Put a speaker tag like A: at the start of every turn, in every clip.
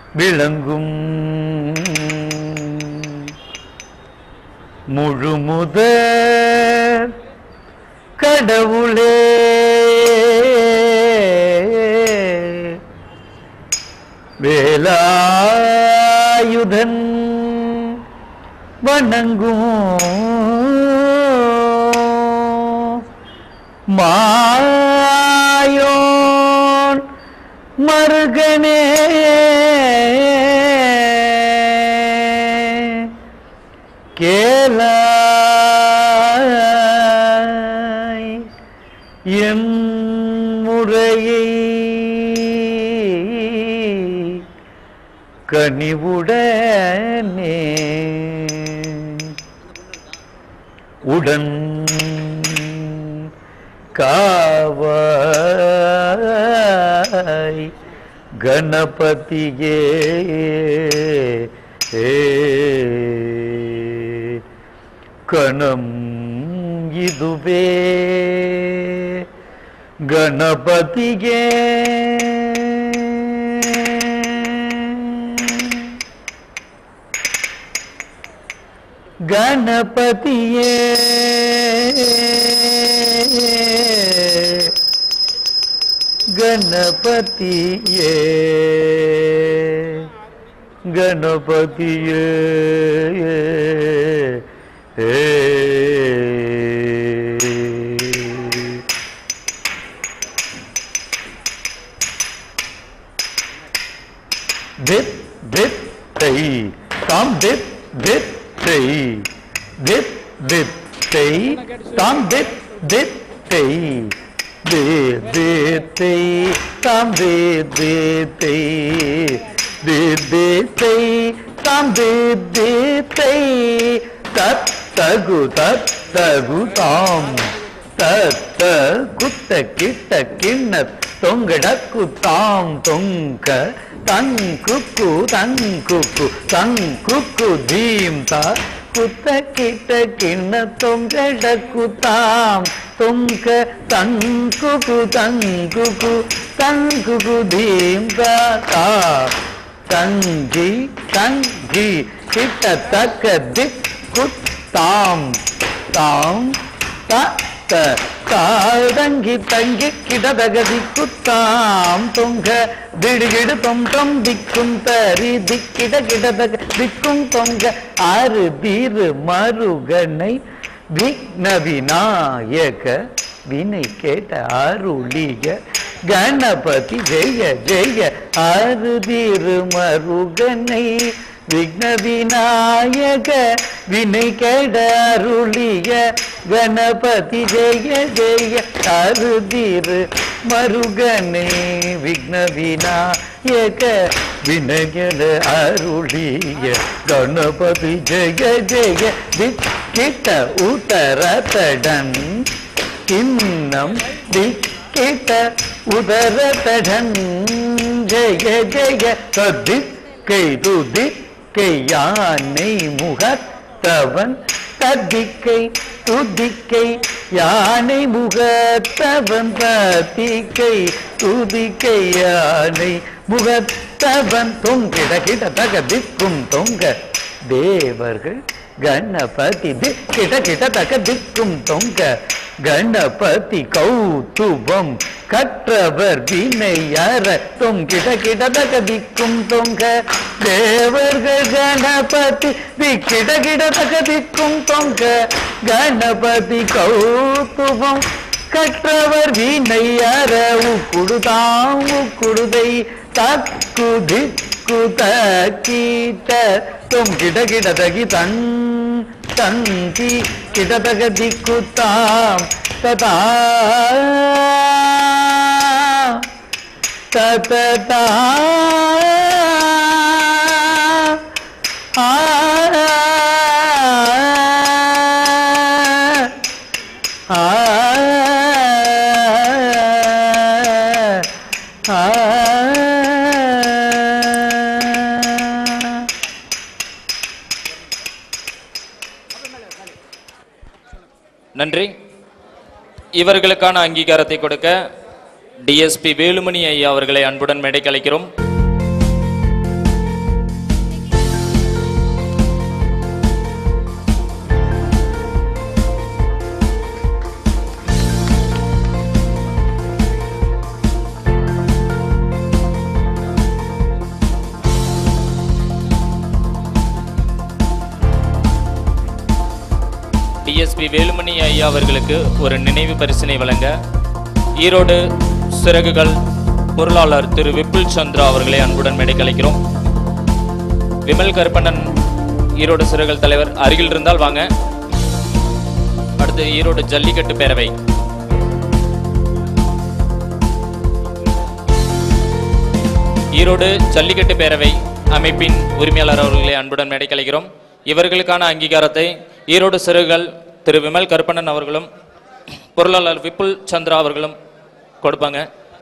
A: விளங்கும் முழுமுதற் கடவுளே வேலாயுதன் வணங்கும் மாயோன் மருகனே கேளாய் என் முறையை கனிவுடனே உடன் காவாய் கணபதியே ஏ கணம் இதுவே கணபதியே கணபதியே கணபதியே கணபதியே ஏ தித் தித் தை தாம் தித் தித் தை தித் தித் தை தாம் தித் தித் தை தே தே தை தாம் தே தே தை தே தே தை தாம் தே தே தை தத் தகு தத் தகு தாம் தத்த குத்த கிட்ட கிண்ண தொங்கடக்கு தாம் தொங்க தங்குக்கு தங்குக்கு தங்குக்கு தீம் தா குத்த கிட்ட கிண்ண தொங்கடக்கு தாம் தொங்க தங்குக்கு தங்குக்கு தங்குக்கு தீம் தா தா தங்கி தங்கி கிட்ட தக்க திக் குத் தாம் தாம் த த தாழங்கி தங்கி கிடதகதி குத்தாம் தொங்க திடுகிடு தொம் தொம் திக்கும் தரி திக்கிட கிடதக திக்கும் தொங்க ஆறு தீரு மருகனை விக்ன விநாயக வினை கேட்ட அருளிய கணபதி ஜெய ஜெய ஆறு தீரு மருகனை விக்ன விநாயக வினை கெட அருளிய கணபதி ஜெய ஜெய அருதிரு மருகனே விக்ன விநாயக வினை கெட அருளிய கணபதி ஜெய ஜெய திக்கிட்ட உத்தரத்தடன் இன்னம் திக்கிட்ட உதரத்தடன் ஜெய ஜெய திக்கை துதிக்கை யானை முகத்தவன் தத்திக்கை துதிக்கை யானை முகத்தவன் தத்திக்கை துதிக்கை யானை முகத்தவன் தொங்கிட கிட தக திக்கும் தொங்க தேவர்கள் கணபதி திக்கிட கிட தக திக்கும் தொங்க கணபதி கௌதுபம் கற்றவர் வினையற தொங்கிட கிட தக திக்கும் தொங்க தேவர்கள் கணபதி திக்கிட கிட தக திக்கும் தொங்க கணபதி கௌதுபம் கற்றவர் வீணையற உக்குடுதாம் உக்குடுதை தக்கு திக்கு தக்கீட்ட தொம் கிட கிட தகி தன் தங்கி கிடதக திக்கு தாம் ததா தததா ஆ
B: நன்றி இவர்களுக்கான அங்கீகாரத்தை கொடுக்க டிஎஸ்பி வேலுமணி ஐயா அவர்களை அன்புடன் மேடைக்கு அழைக்கிறோம் பி வேலுமணி ஐயா அவர்களுக்கு ஒரு நினைவு பரிசினை வழங்க ஈரோடு சிறகுகள் பொருளாளர் திரு விபுல் சந்திரா அவர்களை அன்புடன் மேடைக்கு அழைக்கிறோம் விமல் கருப்பண்ணன் ஈரோடு சிறகுகள் தலைவர் அருகில் இருந்தால் வாங்க அடுத்து ஈரோடு ஜல்லிக்கட்டு பேரவை ஈரோடு ஜல்லிக்கட்டு பேரவை அமைப்பின் உரிமையாளர் அவர்களை அன்புடன் மேடைக்கு அழைக்கிறோம் இவர்களுக்கான அங்கீகாரத்தை ஈரோடு சிறுகள் திரு விமல் கருப்பண்ணன் அவர்களும் பொருளாளர் விபுல் சந்திரா அவர்களும் கொடுப்பாங்க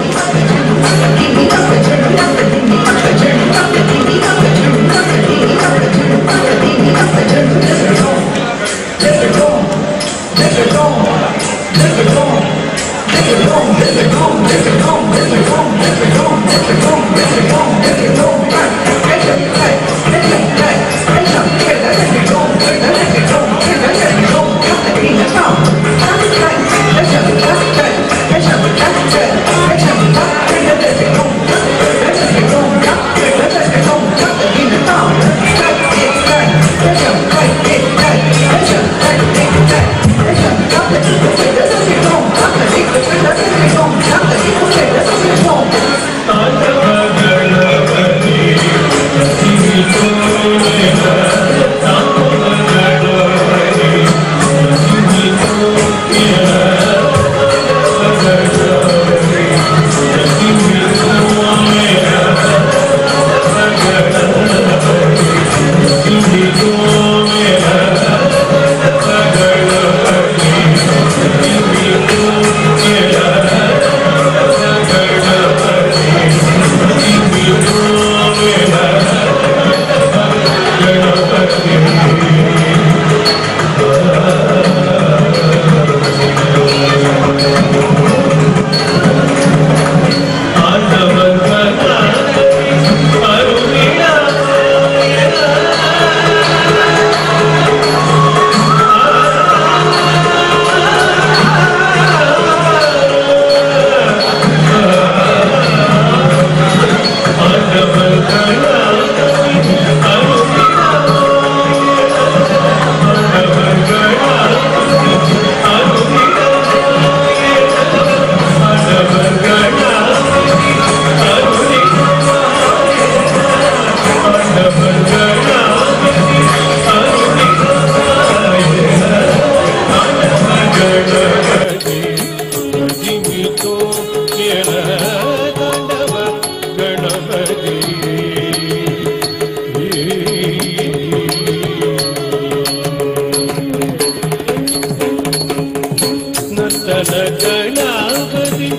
C: நர்த்தனகணாபதி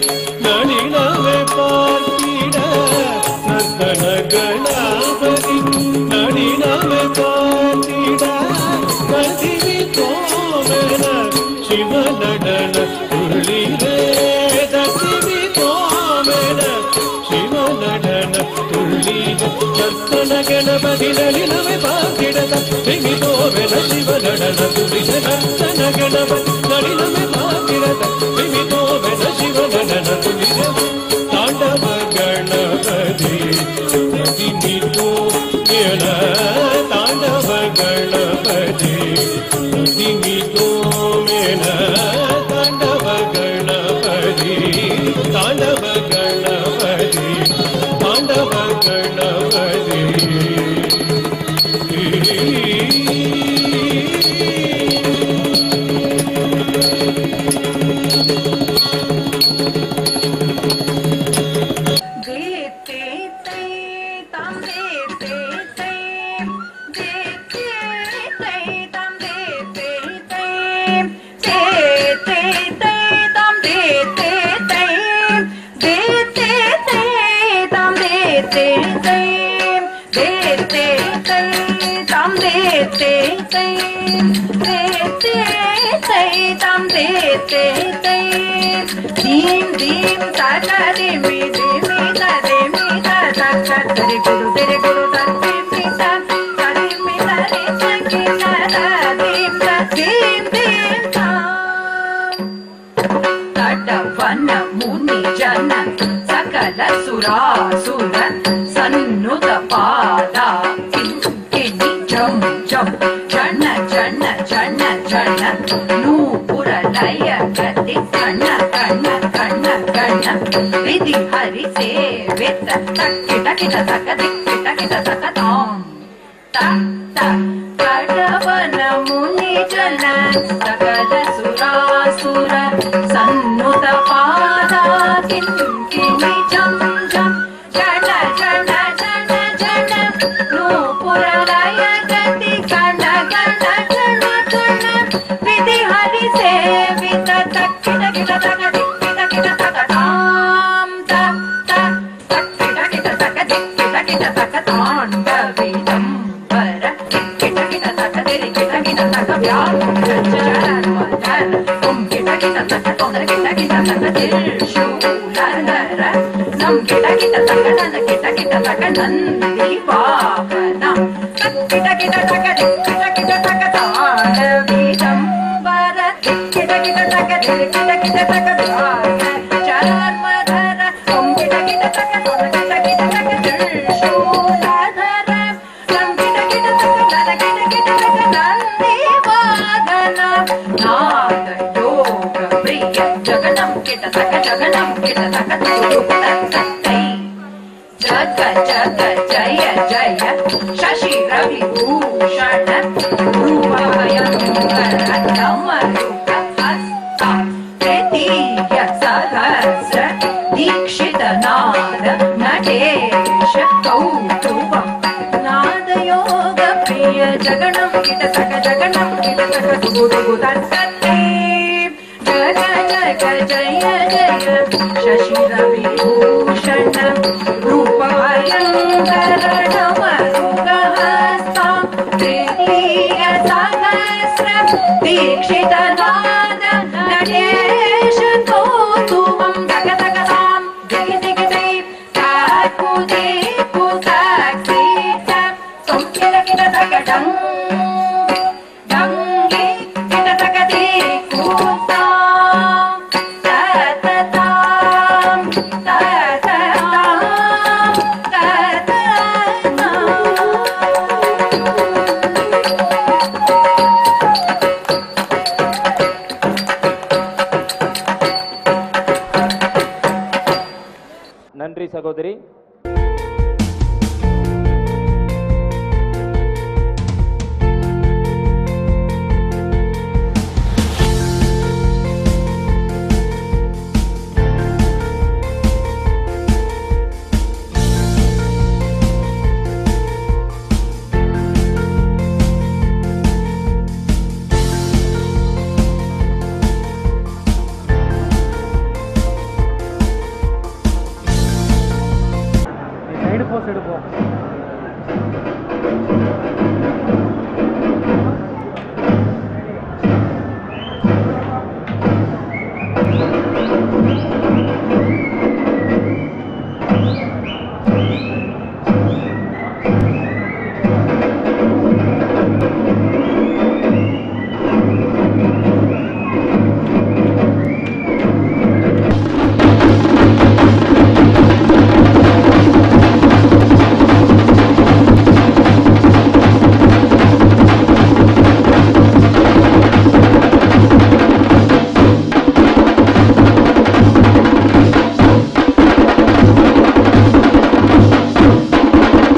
C: நளினமே பார்த்திட நர்த்தனகணாபதி நளினமே பார்த்திட கதிரி கோமன சிவ நடன துள்ளிரே தசிரி கோமன சிவ நடன துள்ளிர நர்த்தன கணபதி நளினமே பார்த்திட திமி கோமன சிவ நடன துள்ளிர நர்த்தன கணபதி நளினமே பார்த்திட திமி கோமன சிவ நடன துள்ளிர தாண்டவ கணபதி திமி கோமன தாண்டவ கணபதி திமி கோமன தாண்டவ கணபதி தாண்டவ கணபதி தாண்டவ கணபதி
D: தேத்தே தை தாம் தேத்தே தை தேத்தே தை தாம் தேத்தே தை தேத்தே தை தாம் தேத்தே தை தேத்தே தை தாம் தேத்தே தை தேத்தே தை தாம் தேத்தே தை தேத்தே தை தாம் தேத்தே தை தீம் தீம் தக திமி திமி ததிமி தத தரி குரு திரி குரு தரி மி தரி தரி மி தரி சங்கி தத தீம் தீம் தீம் தாம் தடவன முனி ஜன சகல சுராசுர சன்னுத பாதா கிணி ஜம் ஜம் ஜன ஜன ஜன ஜன நூ विधि हरि सेवित तक किट किट तक दिक किट किट तक ताम तक तक कटवन मुनि जन सकल सुरासुर सन्नुत पादा किंकिणी जम जम जन जन जन जन नूपुर लय गति गण गण गण गण विधि हरि सेवित तक किट किट तक दिक किट किट तक ताम तक तक तक किट किट तक दिक किट किट तक तांडवीदं वर किट किट तक दिरि किट किट तक व्याकुल चरण मदन तुम किट किट तक तोंदर किट किट तक त्रिशूलधर नं किट किट तक नन किट किट तक नन्दी वाहनं तक किट किट तक दिक किट किट तक तांडवीदं वर किट किट तक दिरि किट किट तक व्याकुल चरण मदन तुम किट किट तक तोंदर किट किट तक त्रिशूलधर नं किट किट तक नन किट किट तक नन्दी वाहनं नाद योग प्रिय जगनं किट तक जगनं किट तक तुरुप तत्तै जग जग जय जय शशि रवि भूषण रूपभयङ्कर डमरुक हस्ता तृतीय सहस्र दीक्षित नाद नटेश कौतुकम् नादयोग प्रिय जगणं किट तक जगणं किट तक सुगुडुगु तत्तै जग जग जय जय शशि रवि भूषण रूपभयङ्कर डमरुगहस्ता तृतीय सहस्र दीक्षित नाद नटेश कौतुकं तक तक तां दिगि दिगि दै काकु दीपु साक्षीत त्वं किल किल तक डं डङ्गे किल तक दीकुता तततां तततां तततां
B: நன்றி சகோதரி
A: சைடு போஸ் எடுப்போம்
D: Thank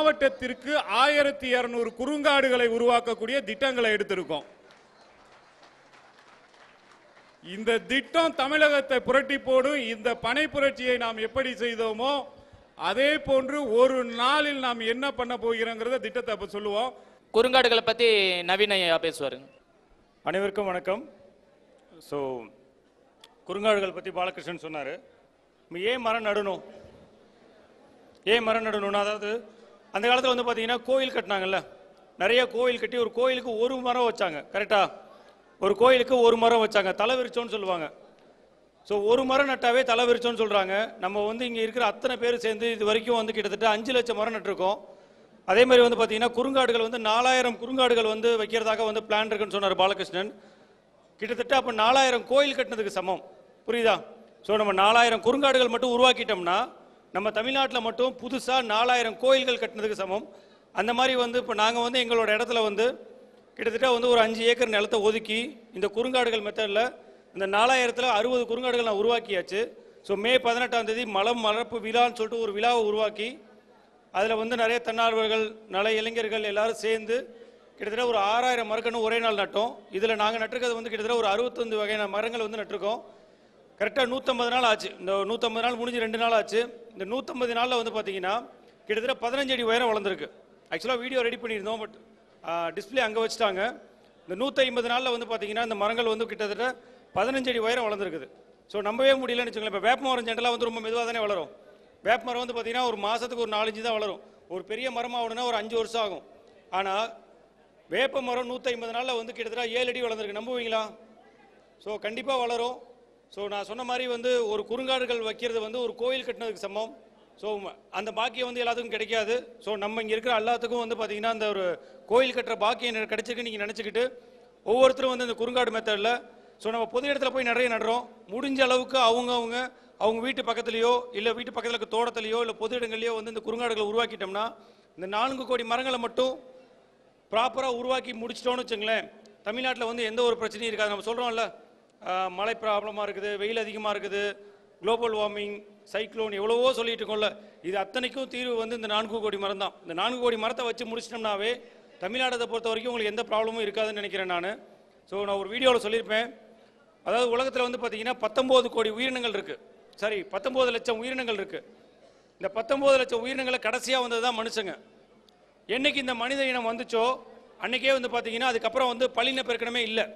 E: மாவட்டத்திற்கு ஆயிரத்தி இருநூறு குறுங்காடுகளை உருவாக்கக்கூடிய திட்டங்களை எடுத்திருக்கோம் இந்த திட்டம் தமிழகத்தை புரட்டி போடும் இந்த பனை புரட்சியை நாம் எப்படி செய்தோமோ அதே போன்று ஒரு நாளில் நாம் என்ன பண்ண போகிறோங்கிறத திட்டத்தை அப்ப சொல்லுவோம்
B: குறுங்காடுகளை பத்தி நவீன ஐயா பேசுவாரு
F: அனைவருக்கும் வணக்கம் ஸோ குறுங்காடுகள் பற்றி பாலகிருஷ்ணன் சொன்னார் நம்ம ஏன் மரம் நடணும் ஏன் மரம் நடணும்னா அதாவது அந்த காலத்தில் வந்து பார்த்தீங்கன்னா கோயில் கட்டினாங்கல்ல நிறைய கோயில் கட்டி ஒரு கோயிலுக்கு ஒரு மரம் வச்சாங்க கரெக்டா ஒரு கோயிலுக்கு ஒரு மரம் வச்சாங்க தலை விரிச்சோன்னு சொல்லுவாங்க ஸோ ஒரு மரம் நட்டாவே தலை விரிச்சோன்னு சொல்கிறாங்க நம்ம வந்து இங்கே இருக்கிற அத்தனை பேர் சேர்ந்து இது வரைக்கும் வந்து கிட்டத்தட்ட அஞ்சு லட்சம் மரம் நட்டிருக்கோம் அதே மாதிரி வந்து பார்த்தீங்கன்னா குறுங்காடுகள் வந்து நாலாயிரம் குறுங்காடுகள் வந்து வைக்கிறதாக வந்து பிளான் இருக்குன்னு சொன்னார் பாலகிருஷ்ணன் கிட்டத்தட்ட அப்போ நாலாயிரம் கோயில் கட்டினதுக்கு சமம் புரியுதா ஸோ நம்ம நாலாயிரம் குறுங்காடுகள் மட்டும் உருவாக்கிட்டோம்னா நம்ம தமிழ்நாட்டில் மட்டும் புதுசாக நாலாயிரம் கோயில்கள் கட்டினதுக்கு சமம் அந்த மாதிரி வந்து இப்போ நாங்கள் வந்து எங்களோட இடத்துல வந்து கிட்டத்தட்ட வந்து ஒரு அஞ்சு ஏக்கர் நிலத்தை ஒதுக்கி இந்த குறுங்காடுகள் மெத்தடில் இந்த நாலாயிரத்தில் அறுபது குறுங்காடுகள் நான் உருவாக்கியாச்சு ஸோ மே பதினெட்டாம் தேதி மலம் மலர்ப்பு விழான்னு சொல்லிட்டு ஒரு விழாவை உருவாக்கி அதில் வந்து நிறைய தன்னார்வர்கள் நல இளைஞர்கள் எல்லாரும் சேர்ந்து கிட்டத்தட்ட ஒரு ஆறாயிரம் மரக்கன்று ஒரே நாள் நட்டோம் இதில் நாங்கள் நட்டிருக்கிறது வந்து கிட்டத்தட்ட ஒரு அறுபத்தஞ்சு வகையான மரங்கள் வந்து நட்டிருக்கோம் கரெக்டாக நூற்றம்பது நாள் ஆச்சு இந்த நூற்றம்பது நாள் முடிஞ்சு ரெண்டு நாள் ஆச்சு இந்த நூற்றம்பது நாளில் வந்து பார்த்தீங்கன்னா கிட்டத்தட்ட பதினஞ்சு அடி உயரம் வளர்ந்துருக்கு ஆக்சுவலாக வீடியோ ரெடி பண்ணியிருந்தோம் பட் டிஸ்ப்ளே அங்கே வச்சுட்டாங்க இந்த நூற்றி ஐம்பது நாளில் வந்து பார்த்தீங்கன்னா இந்த மரங்கள் வந்து கிட்டத்தட்ட பதினஞ்சு அடி உயரம் வளர்ந்துருக்குது ஸோ நம்பவே முடியலன்னு வச்சுக்கோங்களேன் இப்போ வேப்ப மரம் ஜென்ரலாக வந்து ரொம்ப மெதுவாக தானே வளரும் வேப்ப மரம் வந்து பார்த்தீங்கன்னா ஒரு மாதத்துக்கு ஒரு நாலஞ்சு தான் வளரும் ஒரு பெரிய மரம் ஆகணும்னா ஒரு அஞ்சு வருஷம் ஆகும் ஆனால் வேப்ப மரம் நூற்றி ஐம்பது நாளில் வந்து கிட்டத்தட்ட ஏழு அடி வளர்ந்துருக்கு நம்புவீங்களா ஸோ கண்டிப்பாக வளரும் ஸோ நான் சொன்ன மாதிரி வந்து ஒரு குறுங்காடுகள் வைக்கிறது வந்து ஒரு கோயில் கட்டினதுக்கு சமம் ஸோ அந்த பாக்கியம் வந்து எல்லாத்துக்கும் கிடைக்காது ஸோ நம்ம இங்கே இருக்கிற எல்லாத்துக்கும் வந்து பார்த்தீங்கன்னா அந்த ஒரு கோயில் கட்டுற பாக்கியம் எனக்கு கிடைச்சிருக்கு நீங்கள் நினச்சிக்கிட்டு ஒவ்வொருத்தரும் வந்து இந்த குறுங்காடு மெத்தடில் ஸோ நம்ம பொது இடத்துல போய் நிறைய நடுறோம் முடிஞ்ச அளவுக்கு அவங்க அவங்க அவங்க வீட்டு பக்கத்துலேயோ இல்லை வீட்டு பக்கத்தில் இருக்க தோட்டத்துலையோ இல்லை பொது இடங்கள்லையோ வந்து இந்த குறுங்காடுகளை உருவாக்கிட்டோம்னா இந்த நான்கு கோடி மரங்களை மட்டும் ப்ராப்பராக உருவாக்கி முடிச்சிட்டோம்னு வச்சுங்களேன் தமிழ்நாட்டில் வந்து எந்த ஒரு பிரச்சனையும் இருக்காது நம்ம சொல்கிறோம்ல ஆஹ், மழை ப்ராப்ளமாக இருக்குது வெயில் அதிகமாக இருக்குது குளோபல் வார்மிங் சைக்ளோன் எவ்வளவோ சொல்லிட்டு இருக்கோம்ல இது அத்தனைக்கும் தீர்வு வந்து இந்த நான்கு கோடி மரம் தான் இந்த நான்கு கோடி மரத்தை வச்சு முடிச்சிட்டோம்னாவே தமிழ்நாட்டை பொறுத்த வரைக்கும் உங்களுக்கு எந்த ப்ராப்ளமும் இருக்காதுன்னு நினைக்கிறேன் நான் ஸோ நான் ஒரு வீடியோவில் சொல்லியிருப்பேன் அதாவது உலகத்தில் வந்து பார்த்தீங்கன்னா பத்தொம்போது கோடி உயிரினங்கள் இருக்குது சாரி பத்தொம்போது லட்சம் உயிரினங்கள் இருக்குது இந்த பத்தொம்போது லட்சம் உயிரினங்களை கடைசியாக வந்தது தான் மனுஷங்க என்னைக்கு இந்த மனித இனம் வந்துச்சோ அன்னைக்கே வந்து பார்த்தீங்கன்னா அதுக்கப்புறம் வந்து பல்லின பெருக்கணமே இல்லை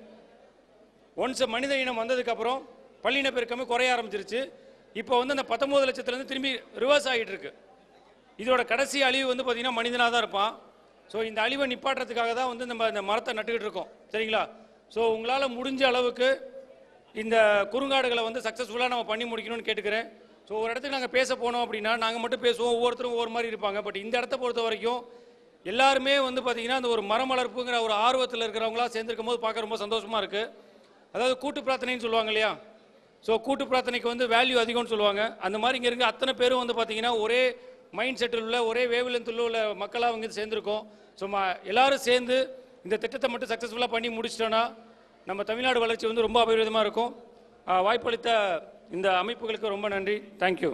F: ஒன்ஸ் மனித இனம் வந்ததுக்கப்புறம் பல்லின பெருக்கமே குறைய ஆரம்பிச்சிருச்சு இப்போ வந்து அந்த பத்தொம்போது லட்சத்துலேருந்து திரும்பி ரிவர்ஸ் ஆகிட்டு இருக்கு இதோட கடைசி அழிவு வந்து பார்த்தீங்கன்னா மனிதனாக தான் இருப்பான் ஸோ இந்த அழிவை நிப்பாட்டுறதுக்காக தான் வந்து நம்ம இந்த மரத்தை நட்டுக்கிட்டு இருக்கோம் சரிங்களா ஸோ உங்களால் முடிஞ்ச அளவுக்கு இந்த குறுங்காடுகளை வந்து சக்ஸஸ்ஃபுல்லாக நம்ம பண்ணி முடிக்கணும்னு கேட்டுக்கிறேன் ஸோ ஒரு இடத்துக்கு நாங்கள் பேச போனோம் அப்படின்னா நாங்கள் மட்டும் பேசுவோம் ஒவ்வொருத்தரும் ஒவ்வொரு மாதிரி இருப்பாங்க பட் இந்த இடத்த பொறுத்த வரைக்கும் எல்லாருமே வந்து பார்த்தீங்கன்னா அந்த ஒரு மரம் வளர்ப்புங்கிற ஒரு ஆர்வத்தில் இருக்கிறவங்களா சேர்ந்துருக்கும் போது பார்க்க ரொம்ப சந்தோஷமாக இருக்குது அதாவது கூட்டு பிரார்த்தனைன்னு சொல்லுவாங்க இல்லையா ஸோ கூட்டு பிரார்த்தனைக்கு வந்து வேல்யூ அதிகம்னு சொல்லுவாங்க அந்த மாதிரி இங்கே இருக்க அத்தனை பேரும் வந்து பார்த்தீங்கன்னா ஒரே மைண்ட் செட்டில் உள்ள ஒரே வேவ்லென்த்தில் உள்ள மக்களாக அவங்க சேர்ந்துருக்கோம் ஸோ ம எல்லாரும் சேர்ந்து இந்த திட்டத்தை மட்டும் சக்ஸஸ்ஃபுல்லாக பண்ணி முடிச்சிட்டோன்னா நம்ம தமிழ்நாடு வளர்ச்சி வந்து ரொம்ப அபரிவிதமாக இருக்கும் ஆஹ் வாய்ப்பளித்த இந்த அமைப்புகளுக்கு ரொம்ப நன்றி தேங்க்யூ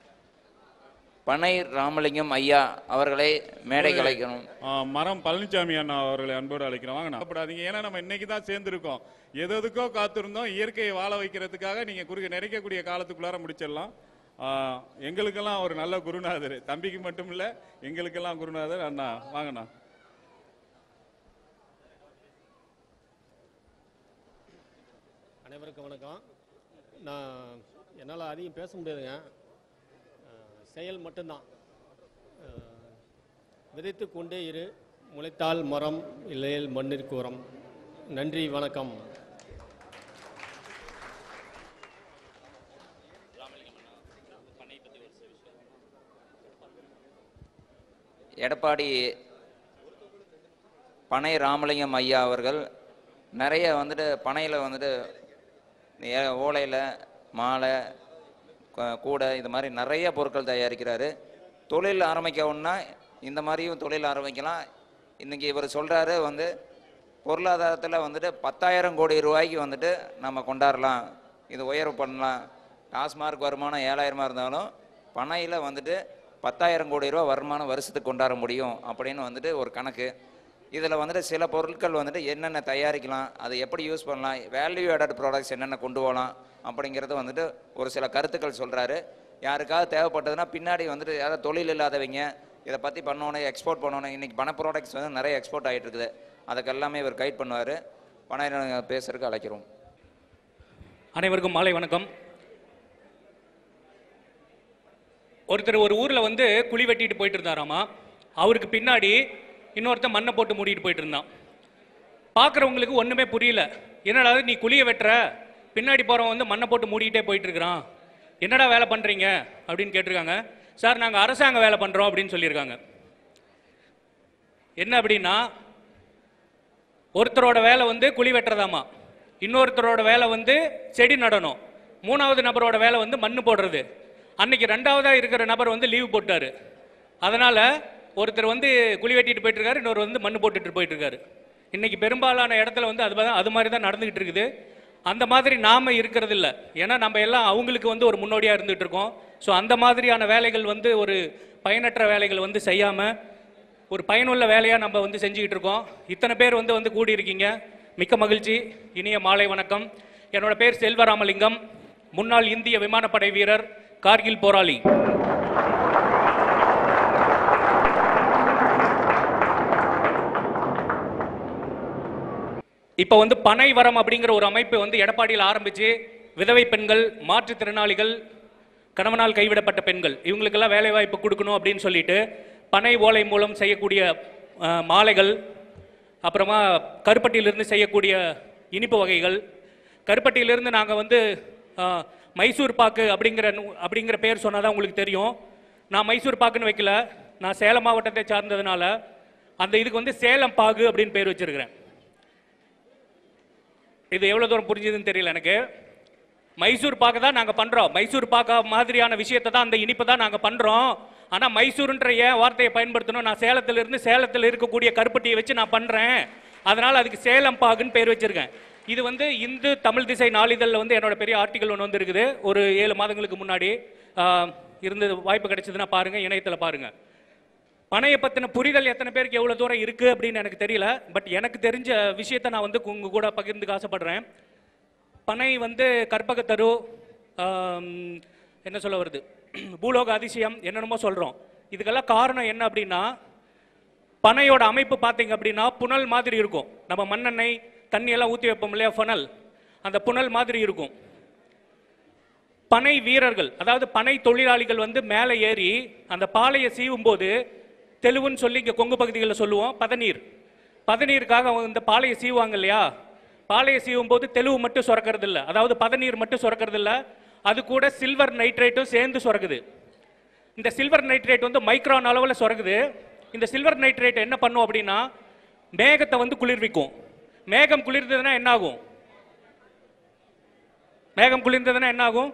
G: பனை ராமலிங்கம் ஐயா அவர்களை மேடைக்கு அழைக்கணும்
E: ஆ, மரம் பழனிசாமி அண்ணா அவர்களை அன்போடு அழைக்கிறோம் வாங்க கவலைப்படாதீங்க ஏன்னா நம்ம இன்னைக்கு தான் சேர்ந்துருக்கோம் எது எதுக்கோ காத்திருந்தோம் இயற்கையை வாழ வைக்கிறதுக்காக நீங்க குறுக்க நிறைக்கக்கூடிய காலத்துக்குள்ளார முடிச்சிடலாம் ஆ, எங்களுக்கெல்லாம் ஒரு நல்ல குருநாதர் தம்பிக்கு மட்டும் இல்ல எங்களுக்கெல்லாம் குருநாதர் அண்ணா வாங்கண்ணா
A: அனைவருக்கும் வணக்கம் நான் என்னால் அதிகம் பேச முடியாதுங்க அஹ், செயல் மட்டும்தான் அஹ், விதைத்து கொண்டே இரு முளைத்தால் மரம் இல்லையேல் மண்ணிற்கு உரம் நன்றி வணக்கம்
G: எடப்பாடி பனை ராமலிங்கம் ஐயா அவர்கள் நிறைய வந்துட்டு பனையில் வந்துட்டு ஏ- ஓலையில் மாலை க- கூடை இது மாதிரி நிறைய பொருட்கள் தயாரிக்கிறாரு தொழில் ஆரம்பிக்கணும்னா இந்த மாதிரியும் தொழில் ஆரம்பிக்கலாம் இன்றைக்கி இவர் சொல்கிறாரு வந்து பொருளாதாரத்தில் வந்துட்டு பத்தாயிரம் கோடி ரூபாய்க்கு வந்துட்டு நம்ம கொண்டாடலாம் இது உயர்வு பண்ணலாம் டாஸ்மார்க் வருமானம் ஏழாயிரமா இருந்தாலும் பனையில் வந்துட்டு பத்தாயிரம் கோடி ரூபா வருமானம் வருஷத்துக்கு கொண்டாட முடியும் அப்படின்னு வந்துட்டு ஒரு கணக்கு இதில் வந்துட்டு சில பொருட்கள் வந்துட்டு என்னென்ன தயாரிக்கலாம் அதை எப்படி யூஸ் பண்ணலாம் வேல்யூ ஆடட் ப்ராடக்ட்ஸ் என்னென்ன கொண்டு போகலாம் அப்படிங்கிறது வந்துட்டு ஒரு சில கருத்துக்கள் சொல்கிறாரு யாருக்காவது தேவைப்பட்டதுன்னா பின்னாடி வந்துட்டு யாராவது தொழில் இல்லாதவங்க இதை பற்றி பண்ணணும் எக்ஸ்போர்ட் பண்ணணும் இன்றைக்கி பண ப்ராடக்ட்ஸ் வந்து நிறைய எக்ஸ்போர்ட் ஆகிட்டு இருக்குது அதுக்கு எல்லாமே இவர் கைட் பண்ணுவார் பணம் பேசுறதுக்கு அழைக்கிறோம்
H: அனைவருக்கும் மாலை வணக்கம் ஒருத்தர் ஒரு ஊரில் வந்து குழி வெட்டிட்டு போயிட்டு இருந்தாராமா அவருக்கு பின்னாடி இன்னொருத்தன் மண்ணை போட்டு மூடிட்டு போயிட்டு இருந்தான் பார்க்குறவங்களுக்கு ஒன்றுமே புரியல என்னடா இது, நீ குழியை வெட்டுற பின்னாடி போகிறவன் வந்து மண்ணை போட்டு மூடிக்கிட்டே போயிட்டு இருக்கிறான் என்னடா வேலை பண்ணுறீங்க அப்படின்னு கேட்டிருக்காங்க சார் நாங்கள் அரசாங்க வேலை பண்ணுறோம் அப்படின்னு சொல்லியிருக்காங்க என்ன அப்படின்னா ஒருத்தரோட வேலை வந்து குழி வெட்டுறதாமா இன்னொருத்தரோட வேலை வந்து செடி நடணும் மூணாவது நபரோட வேலை வந்து மண்ணு போடுறது அன்னைக்கு ரெண்டாவதா இருக்கிற நபர் வந்து லீவ் போட்டாரு அதனால ஒருத்தர் வந்து குழி வெட்டிட்டு போயிட்டு இருக்காரு இன்னொரு வந்து மண்ணு போட்டுட்டு போயிட்டு இருக்காரு இன்னைக்கு பெரும்பாலான இடத்துல வந்து அது தான் அது மாதிரி தான் நடந்துகிட்டு இருக்குது அந்த மாதிரி நாம இருக்கிறது இல்ல ஏன்னா நம்ம எல்லாம் அவங்களுக்கு வந்து ஒரு முன்னோடியா இருந்துட்டு இருக்கோம் ஸோ அந்த மாதிரியான வேலைகள் வந்து ஒரு பயனற்ற வேலைகள் வந்து செய்யாம ஒரு பயனுள்ள வேலையாக நம்ம வந்து செஞ்சுக்கிட்டு இருக்கோம் இத்தனை பேர் வந்து வந்து கூடியிருக்கீங்க மிக்க மகிழ்ச்சி இனிய மாலை வணக்கம் என்னோட பேர் செல்வராமலிங்கம் முன்னாள் இந்திய விமானப்படை வீரர் கார்கில் போராளி இப்போ வந்து பனை வரம் அப்படிங்கிற ஒரு அமைப்பு வந்து எடப்பாடியில் ஆரம்பிச்சு விதவை பெண்கள் மாற்றுத்திறனாளிகள் கணவனால் கைவிடப்பட்ட பெண்கள் இவங்களுக்கெல்லாம் வேலை வாய்ப்பு கொடுக்கணும் அப்படின்னு சொல்லிட்டு பனை ஓலை மூலம் செய்யக்கூடிய அஹ், மாலைகள் அப்புறமா கருப்பட்டியிலிருந்து செய்யக்கூடிய இனிப்பு வகைகள் கருப்பட்டியிலிருந்து நாங்கள் வந்து அஹ், மைசூர் பாக்கு அப்படிங்கிற நு- அப்படிங்கிற பேர் சொன்னால் தான் உங்களுக்கு தெரியும் நான் மைசூர் பாக்குன்னு வைக்கல நான் சேலம் மாவட்டத்தை சார்ந்ததுனால அந்த இதுக்கு வந்து சேலம் பாகு அப்படின்னு பேர் வச்சிருக்கிறேன் இது எவ்வளோ தூரம் புரிஞ்சுதுன்னு தெரியல எனக்கு மைசூர் பாக்கு தான் நாங்கள் பண்ணுறோம் மைசூர் பாக்கா மாதிரியான விஷயத்தை தான் அந்த இனிப்பை தான் நாங்கள் பண்ணுறோம் ஆனால் மைசூருன்ற ஏன் வார்த்தையை பயன்படுத்தணும் நான் சேலத்துல இருந்து சேலத்தில் இருக்கக்கூடிய கருப்பட்டியை வச்சு நான் பண்ணுறேன் அதனால் அதுக்கு சேலம் பாகுன்னு பேர் வச்சிருக்கேன் இது வந்து இந்து தமிழ் திசை நாளிதழில் வந்து என்னோட பெரிய ஆர்டிகல் ஒன்று வந்திருக்குது ஒரு ஏழு மாதங்களுக்கு முன்னாடி ஆஹ், இருந்தது வாய்ப்பு கிடைச்சதுன்னா பாருங்கள் இணையத்தில் பாருங்கள் பனையை பற்றின புரிதல் எத்தனை பேருக்கு எவ்வளோ தூரம் இருக்குது அப்படின்னு எனக்கு தெரியல பட் எனக்கு தெரிஞ்ச விஷயத்தை நான் வந்து உங்க கூட பகிர்ந்துக்க ஆசைப்படுறேன் பனை வந்து கற்பகத்தரு ஆம், என்ன சொல்ல வருது பூலோக அதிசயம் என்னென்னமோ சொல்கிறோம் இதுக்கெல்லாம் காரணம் என்ன அப்படின்னா பனையோட அமைப்பு பார்த்தீங்க அப்படின்னா புனல் மாதிரி இருக்கும் நம்ம மண்ணெண்ணெய் தண்ணி எல்லாம் ஊற்றி வைப்போம் இல்லையா ஃபனல் அந்த புனல் மாதிரி இருக்கும் பனை வீரர்கள் அதாவது பனை தொழிலாளிகள் வந்து மேலே ஏறி அந்த பாலையை சீவும் போது தெலுவுன்னு சொல்லி இங்கே கொங்கு பகுதிகளில் சொல்லுவோம் பதநீர் பதநீருக்காக அவங்க இந்த பாலையை சீவுவாங்க இல்லையா பாலையை சீவும் போது தெலுவு மட்டும் சுரக்கிறது இல்லை அதாவது பதநீர் மட்டும் சுரக்கிறது இல்லை அது கூட சில்வர் நைட்ரேட்டும் சேர்ந்து சுரக்குது இந்த சில்வர் நைட்ரேட் வந்து மைக்ரான் அளவில் சுரக்குது இந்த சில்வர் நைட்ரேட் என்ன பண்ணும் அப்படின்னா மேகத்தை வந்து குளிர்விக்கும் மேகம் குளிர்ந்ததுன்னா என்ன ஆகும் மேகம் குளிர்ந்ததுன்னா என்ன ஆகும்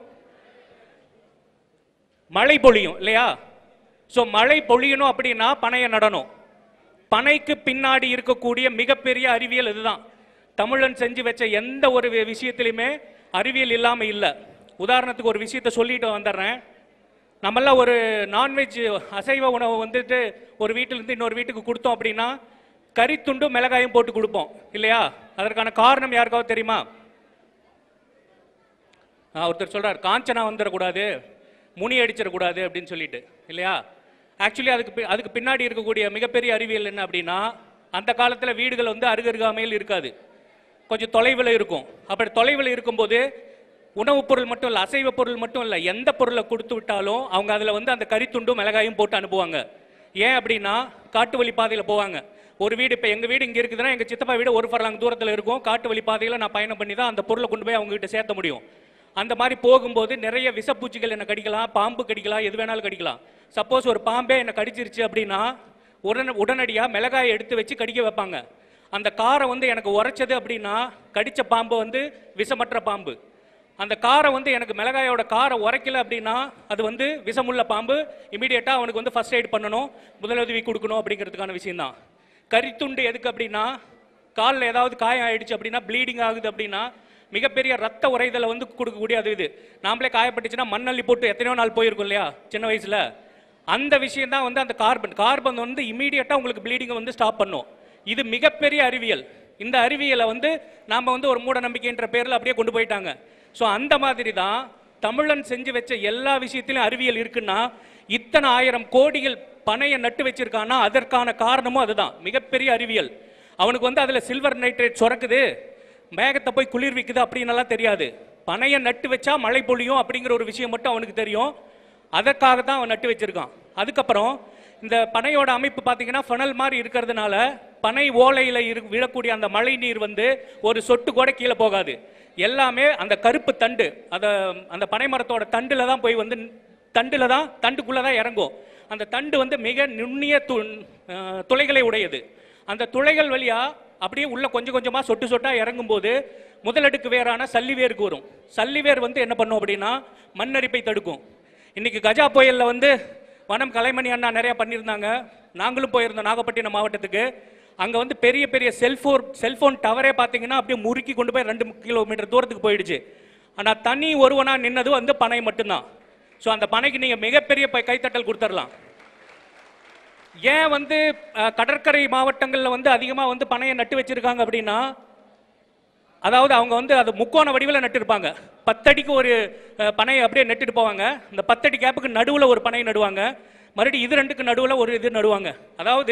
H: மழை பொழியும் இல்லையா ஸோ மழை பொழியணும் அப்படின்னா பனையை நடணும் பனைக்கு பின்னாடி இருக்கக்கூடிய மிகப்பெரிய அறிவியல் இதுதான் தமிழன் செஞ்சு வச்ச எந்த ஒரு வி- விஷயத்திலுமே அறிவியல் இல்லாமல் இல்லை உதாரணத்துக்கு ஒரு விஷயத்த சொல்லிட்டு வந்துடுறேன் நம்மெல்லாம் ஒரு நான்வெஜ் அசைவ உணவு வந்துட்டு ஒரு வீட்டிலேருந்து இன்னொரு வீட்டுக்கு கொடுத்தோம் அப்படின்னா கறித்துண்டும் மிளகாயும் போட்டு கொடுப்போம் இல்லையா அதற்கான காரணம் யாருக்காவது தெரியுமா ஆ, ஒருத்தர் சொல்றார் காஞ்சனா வந்துடக்கூடாது முனி அடிச்சிடக்கூடாது அப்படின்னு சொல்லிட்டு இல்லையா ஆக்சுவலி அதுக்கு பி- அதுக்கு பின்னாடி இருக்கக்கூடிய மிகப்பெரிய அறிவியல் என்ன அப்படின்னா அந்த காலத்தில் வீடுகள் வந்து அருகருகாமையில் இருக்காது கொஞ்சம் தொலைவில் இருக்கும் அப்படி தொலைவில் இருக்கும்போது உணவுப் பொருள் மட்டும் இல்லை அசைவ பொருள் மட்டும் இல்லை எந்த பொருளை கொடுத்து விட்டாலும் அவங்க அதில் வந்து அந்த கறித்துண்டும் மிளகாயும் போட்டு அனுப்புவாங்க ஏன் அப்படின்னா காட்டு வழி பாதையில் போவாங்க ஒரு வீடு இப்போ எங்கள் வீடு இங்கே இருக்குதுன்னா எங்கள் சித்தப்பா வீடு ஒரு ஃபர்லாங் தூரத்தில் இருக்கும் காட்டு வழி பாதையில் நான் பயணம் பண்ணி தான் அந்த பொருளை கொண்டு போய் அவங்க கிட்ட சேர்த்த முடியும் அந்த மாதிரி போகும்போது நிறைய விஷப்பூச்சிகள் என்னை கடிக்கலாம் பாம்பு கடிக்கலாம் எது வேணாலும் கடிக்கலாம் சப்போஸ் ஒரு பாம்பே என்னை கடிச்சிருச்சு அப்படின்னா உடனே உடனடியாக மிளகாயை எடுத்து வச்சு கடிக்க வைப்பாங்க அந்த காரை வந்து எனக்கு உரைச்சது அப்படின்னா கடிச்ச பாம்பு வந்து விஷமற்ற பாம்பு அந்த காரை வந்து எனக்கு மிளகாயோட காரை உரைக்கல அப்படின்னா அது வந்து விஷமுள்ள பாம்பு இமீடியட்டாக அவனுக்கு வந்து ஃபர்ஸ்ட் எய்ட் பண்ணணும் முதலுதவி கொடுக்கணும் அப்படிங்கிறதுக்கான விஷயம்தான் கரித்துண்டு எதுக்கு அப்படின்னா காலில் ஏதாவது காயம் ஆயிடுச்சு அப்படின்னா ப்ளீடிங் ஆகுது அப்படின்னா மிகப்பெரிய ரத்த உறைதலை வந்து கொடுக்கக்கூடிய அது இது நாமளே காயப்பட்டுச்சுன்னா மண்ணள்ளி போட்டு எத்தனையோ நாள் போயிருக்கும் இல்லையா சின்ன வயசுல அந்த விஷயம் தான் வந்து அந்த கார்பன் கார்பன் வந்து இமீடியட்டாக உங்களுக்கு ப்ளீடிங்கை வந்து ஸ்டாப் பண்ணும் இது மிகப்பெரிய அறிவியல் இந்த அறிவியலை வந்து நாம் வந்து ஒரு மூட நம்பிக்கைன்ற பேரில் அப்படியே கொண்டு போயிட்டாங்க ஸோ அந்த மாதிரி தான் தமிழன் செஞ்சு வச்ச எல்லா விஷயத்திலும் அறிவியல் இருக்குன்னா இத்தனை ஆயிரம் கோடிகள் பனையை நட்டு வச்சிருக்கான்னா அதற்கான காரணமும் அதுதான் மிகப்பெரிய அறிவியல் அவனுக்கு வந்து அதில் சில்வர் நைட்ரேட் சுரக்குது மேகத்தை போய் குளிர்விக்குது அப்படின்னலாம் தெரியாது பனையை நட்டு வச்சா மழை பொழியும் அப்படிங்கிற ஒரு விஷயம் மட்டும் அவனுக்கு தெரியும் அதற்காக தான் அவன் நட்டு வச்சிருக்கான் அதுக்கப்புறம் இந்த பனையோட அமைப்பு பார்த்தீங்கன்னா ஃபனல் மாதிரி இருக்கிறதுனால பனை ஓலையில் இரு விழக்கூடிய அந்த மழை நீர் வந்து ஒரு சொட்டு கூட கீழே போகாது எல்லாமே அந்த கருப்பு தண்டு அதை அந்த பனை மரத்தோட தண்டில் தான் போய் வந்து தண்டில் தான் தண்டுக்குள்ளே தான் இறங்கும் அந்த தண்டு வந்து மிக நுண்ணிய து அஹ் துளைகளை உடையது அந்த துளைகள் வழியா அப்படியே உள்ள கொஞ்சம் கொஞ்சமா சொட்டு சொட்டா இறங்கும்போது முதலடுக்கு வேரான சல்லிவேருக்கு வரும் சல்லிவேர் வந்து என்ன பண்ணும் அப்படின்னா மண்ணரிப்பை தடுக்கும் இன்னைக்கு கஜா புயல்ல வந்து வனம் கலைமணி அண்ணா நிறைய பண்ணியிருந்தாங்க நாங்களும் போயிருந்தோம் நாகப்பட்டினம் மாவட்டத்துக்கு அங்க வந்து பெரிய பெரிய செல்போன் செல்போன் டவரே பார்த்தீங்கன்னா அப்படியே முறுக்கி கொண்டு போய் ரெண்டு கிலோமீட்டர் தூரத்துக்கு போயிடுச்சு ஆனா தனி ஒருவனா நின்னது வந்து பனை மட்டும்தான் ஸோ அந்த பனைக்கு நீங்க மிகப்பெரிய ப- கைத்தட்டல் கொடுத்துடலாம் ஏன் வந்து அஹ், கடற்கரை மாவட்டங்களில் வந்து அதிகமாக வந்து பனையை நட்டு வச்சிருக்காங்க அப்படின்னா அதாவது அவங்க வந்து அது முக்கோண வடிவில் நட்டிருப்பாங்க பத்தடிக்கு ஒரு அஹ், பனையை அப்படியே நட்டுட்டு போவாங்க இந்த பத்தடி கேப்புக்கு நடுவில் ஒரு பனை நடுவாங்க மறுபடியும் இது ரெண்டுக்கு நடுவில் ஒரு இது நடுவாங்க அதாவது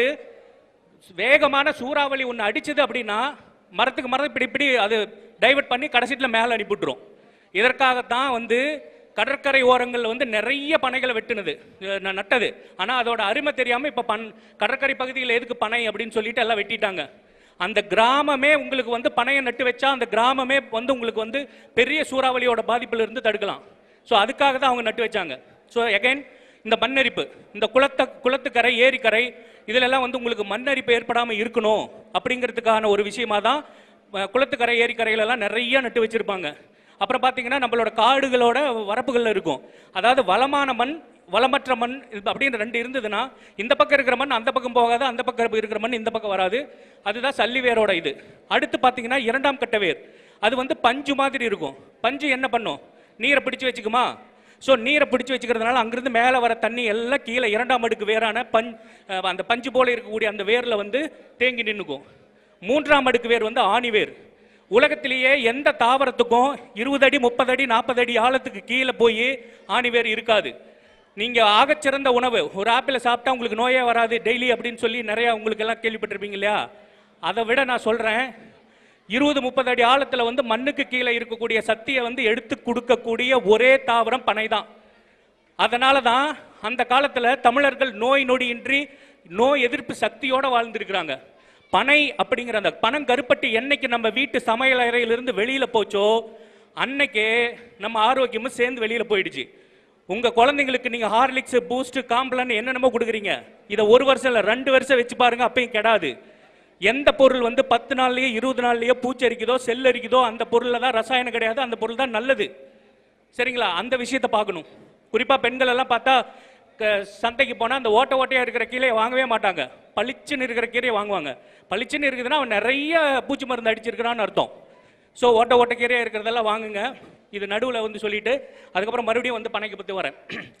H: வேகமான சூறாவளி ஒன்று அடிச்சது அப்படின்னா மரத்துக்கு மரம் இப்படி இப்படி அது டைவர்ட் பண்ணி கடைசியில் மேலே அனுப்பிவிட்டுரும் இதற்காகத்தான் வந்து கடற்கரை ஓரங்களில் வந்து நிறைய பனைகளை வெட்டுனது அஹ் நான் நட்டது ஆனால் அதோட அருமை தெரியாமல் இப்போ பன் கடற்கரை பகுதியில் எதுக்கு பனை அப்படின்னு சொல்லிட்டு எல்லாம் வெட்டிட்டாங்க அந்த கிராமமே உங்களுக்கு வந்து பனையை நட்டு வச்சா அந்த கிராமமே வந்து உங்களுக்கு வந்து பெரிய சூறாவளியோட பாதிப்புல இருந்து தடுக்கலாம் ஸோ அதுக்காக தான் அவங்க நட்டு வச்சாங்க ஸோ அகைன் இந்த மண்ணரிப்பு இந்த குளத்த குளத்துக்கரை ஏரிக்கரை இதிலெல்லாம் வந்து உங்களுக்கு மண்ணரிப்பு ஏற்படாமல் இருக்கணும் அப்படிங்கிறதுக்கான ஒரு விஷயமா தான் அஹ், குளத்துக்கரை ஏரிக்கரையிலெல்லாம் நிறைய நட்டு வச்சிருப்பாங்க அப்புறம் பார்த்தீங்கன்னா நம்மளோட காடுகளோட வரப்புகளில் இருக்கும் அதாவது வளமான மண் வளமற்ற மண் இது அப்படின்னு ரெண்டு இருந்ததுன்னா இந்த பக்கம் இருக்கிற மண் அந்த பக்கம் போகாது அந்த பக்கம் இருக்கிற மண் இந்த பக்கம் வராது அதுதான் சல்லி வேரோட இது அடுத்து பார்த்தீங்கன்னா இரண்டாம் கட்ட வேர் அது வந்து பஞ்சு மாதிரி இருக்கும் பஞ்சு என்ன பண்ணும் நீரை பிடிச்சு வச்சுக்குமா ஸோ நீரை பிடிச்சு வச்சுக்கிறதுனால அங்கிருந்து மேலே வர தண்ணி எல்லாம் கீழே இரண்டாம் அடுக்கு வேரான பஞ் அஹ் அந்த பஞ்சு போல இருக்கக்கூடிய அந்த வேரில் வந்து தேங்கி நின்றுக்கும் மூன்றாம் அடுக்கு வேர் வந்து ஆணி வேர் உலகத்திலேயே எந்த தாவரத்துக்கும் இருபது அடி முப்பது அடி நாற்பது அடி ஆழத்துக்கு கீழே போய் ஆணி வேர் இருக்காது நீங்க ஆகச்சிறந்த உணவு ஒரு ஆப்பிளை சாப்பிட்டா உங்களுக்கு நோயே வராது டெய்லி அப்படின்னு சொல்லி நிறைய உங்களுக்கு எல்லாம் கேள்விப்பட்டிருப்பீங்க இல்லையா அதை விட நான் சொல்றேன் இருபது முப்பது அடி ஆழத்துல வந்து மண்ணுக்கு கீழே இருக்கக்கூடிய சக்தியை வந்து எடுத்து கொடுக்கக்கூடிய ஒரே தாவரம் பனை தான் அதனால தான் அந்த காலத்துல தமிழர்கள் நோய் நொடியின்றி நோய் எதிர்ப்பு சக்தியோட வாழ்ந்திருக்கிறாங்க பனை அப்படிங்கிற அந்த பனம் கருப்பட்டி என்னைக்கு நம்ம வீட்டு சமையல் அறையிலிருந்து வெளியில போச்சோ அன்னைக்கே நம்ம ஆரோக்கியமும் சேர்ந்து வெளியில போயிடுச்சு உங்க குழந்தைங்களுக்கு நீங்க ஹார்லிக்ஸ் பூஸ்ட் காம்ப்ளான் என்னென்னமோ கொடுக்குறீங்க இதை ஒரு வருஷம் இல்ல ரெண்டு வருஷம் வச்சு பாருங்க அப்பயும் கெடாது எந்த பொருள் வந்து பத்து நாள்லயோ இருபது நாள்லயோ பூச்சரிக்குதோ செல் அரிக்குதோ அந்த பொருள்ல தான் ரசாயனம் கிடையாது அந்த பொருள் தான் நல்லது சரிங்களா அந்த விஷயத்தை பார்க்கணும் குறிப்பா பெண்கள் எல்லாம் பார்த்தா க- சந்தைக்கு போனா அந்த ஓட்ட ஓட்டையா இருக்கிற கீரையை வாங்கவே மாட்டாங்க பளிச்சுன்னு இருக்கிற கீரையை வாங்குவாங்க பளிச்சுன்னு இருக்குதுன்னா அவன் நிறைய பூச்சி மருந்து அடிச்சிருக்கிறான்னு அர்த்தம் ஸோ ஓட்ட ஓட்ட கீரையா இருக்கிறதெல்லாம் வாங்குங்க இது நடுவில் வந்து சொல்லிட்டு அதுக்கப்புறம் மறுபடியும் வந்து பனைக்கு பற்றி வரேன்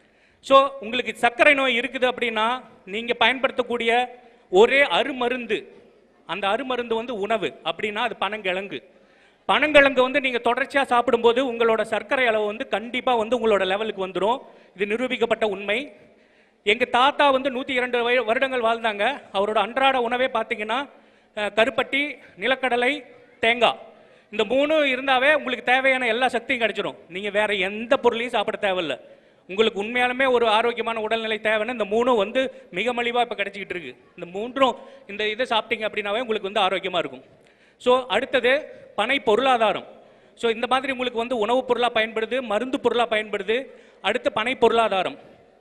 H: ஸோ உங்களுக்கு சர்க்கரை நோய் இருக்குது அப்படின்னா நீங்கள் பயன்படுத்தக்கூடிய ஒரே அருமருந்து அந்த அருமருந்து வந்து உணவு அப்படின்னா அது பனங்கிழங்கு பனங்கிழங்கு வந்து நீங்க தொடர்ச்சியா சாப்பிடும்போது உங்களோட சர்க்கரை அளவு வந்து கண்டிப்பா வந்து உங்களோட லெவலுக்கு வந்துடும் இது நிரூபிக்கப்பட்ட உண்மை எங்க தாத்தா வந்து நூத்தி இரண்டு வய- வருடங்கள் வாழ்ந்தாங்க அவரோட அன்றாட உணவே பார்த்தீங்கன்னா அஹ், கருப்பட்டி நிலக்கடலை தேங்காய் இந்த மூணும் இருந்தாவே உங்களுக்கு தேவையான எல்லா சக்தியும் கிடைச்சிரும் நீங்க வேற எந்த பொருளையும் சாப்பிட தேவையில்ல உங்களுக்கு உண்மையாலுமே ஒரு ஆரோக்கியமான உடல்நிலை தேவைன்னு இந்த மூணும் வந்து மிக மலிவா இப்ப கிடைச்சிக்கிட்டு இருக்கு இந்த மூன்றும் இந்த இதை சாப்பிட்டீங்க அப்படின்னாவே உங்களுக்கு வந்து ஆரோக்கியமா இருக்கும் ஸோ அடுத்தது பனை பொருளாதாரம் ஸோ இந்த மாதிரி உங்களுக்கு வந்து உணவுப் பொருளாக பயன்படுது மருந்து பொருளாக பயன்படுது அடுத்து பனை பொருளாதாரம்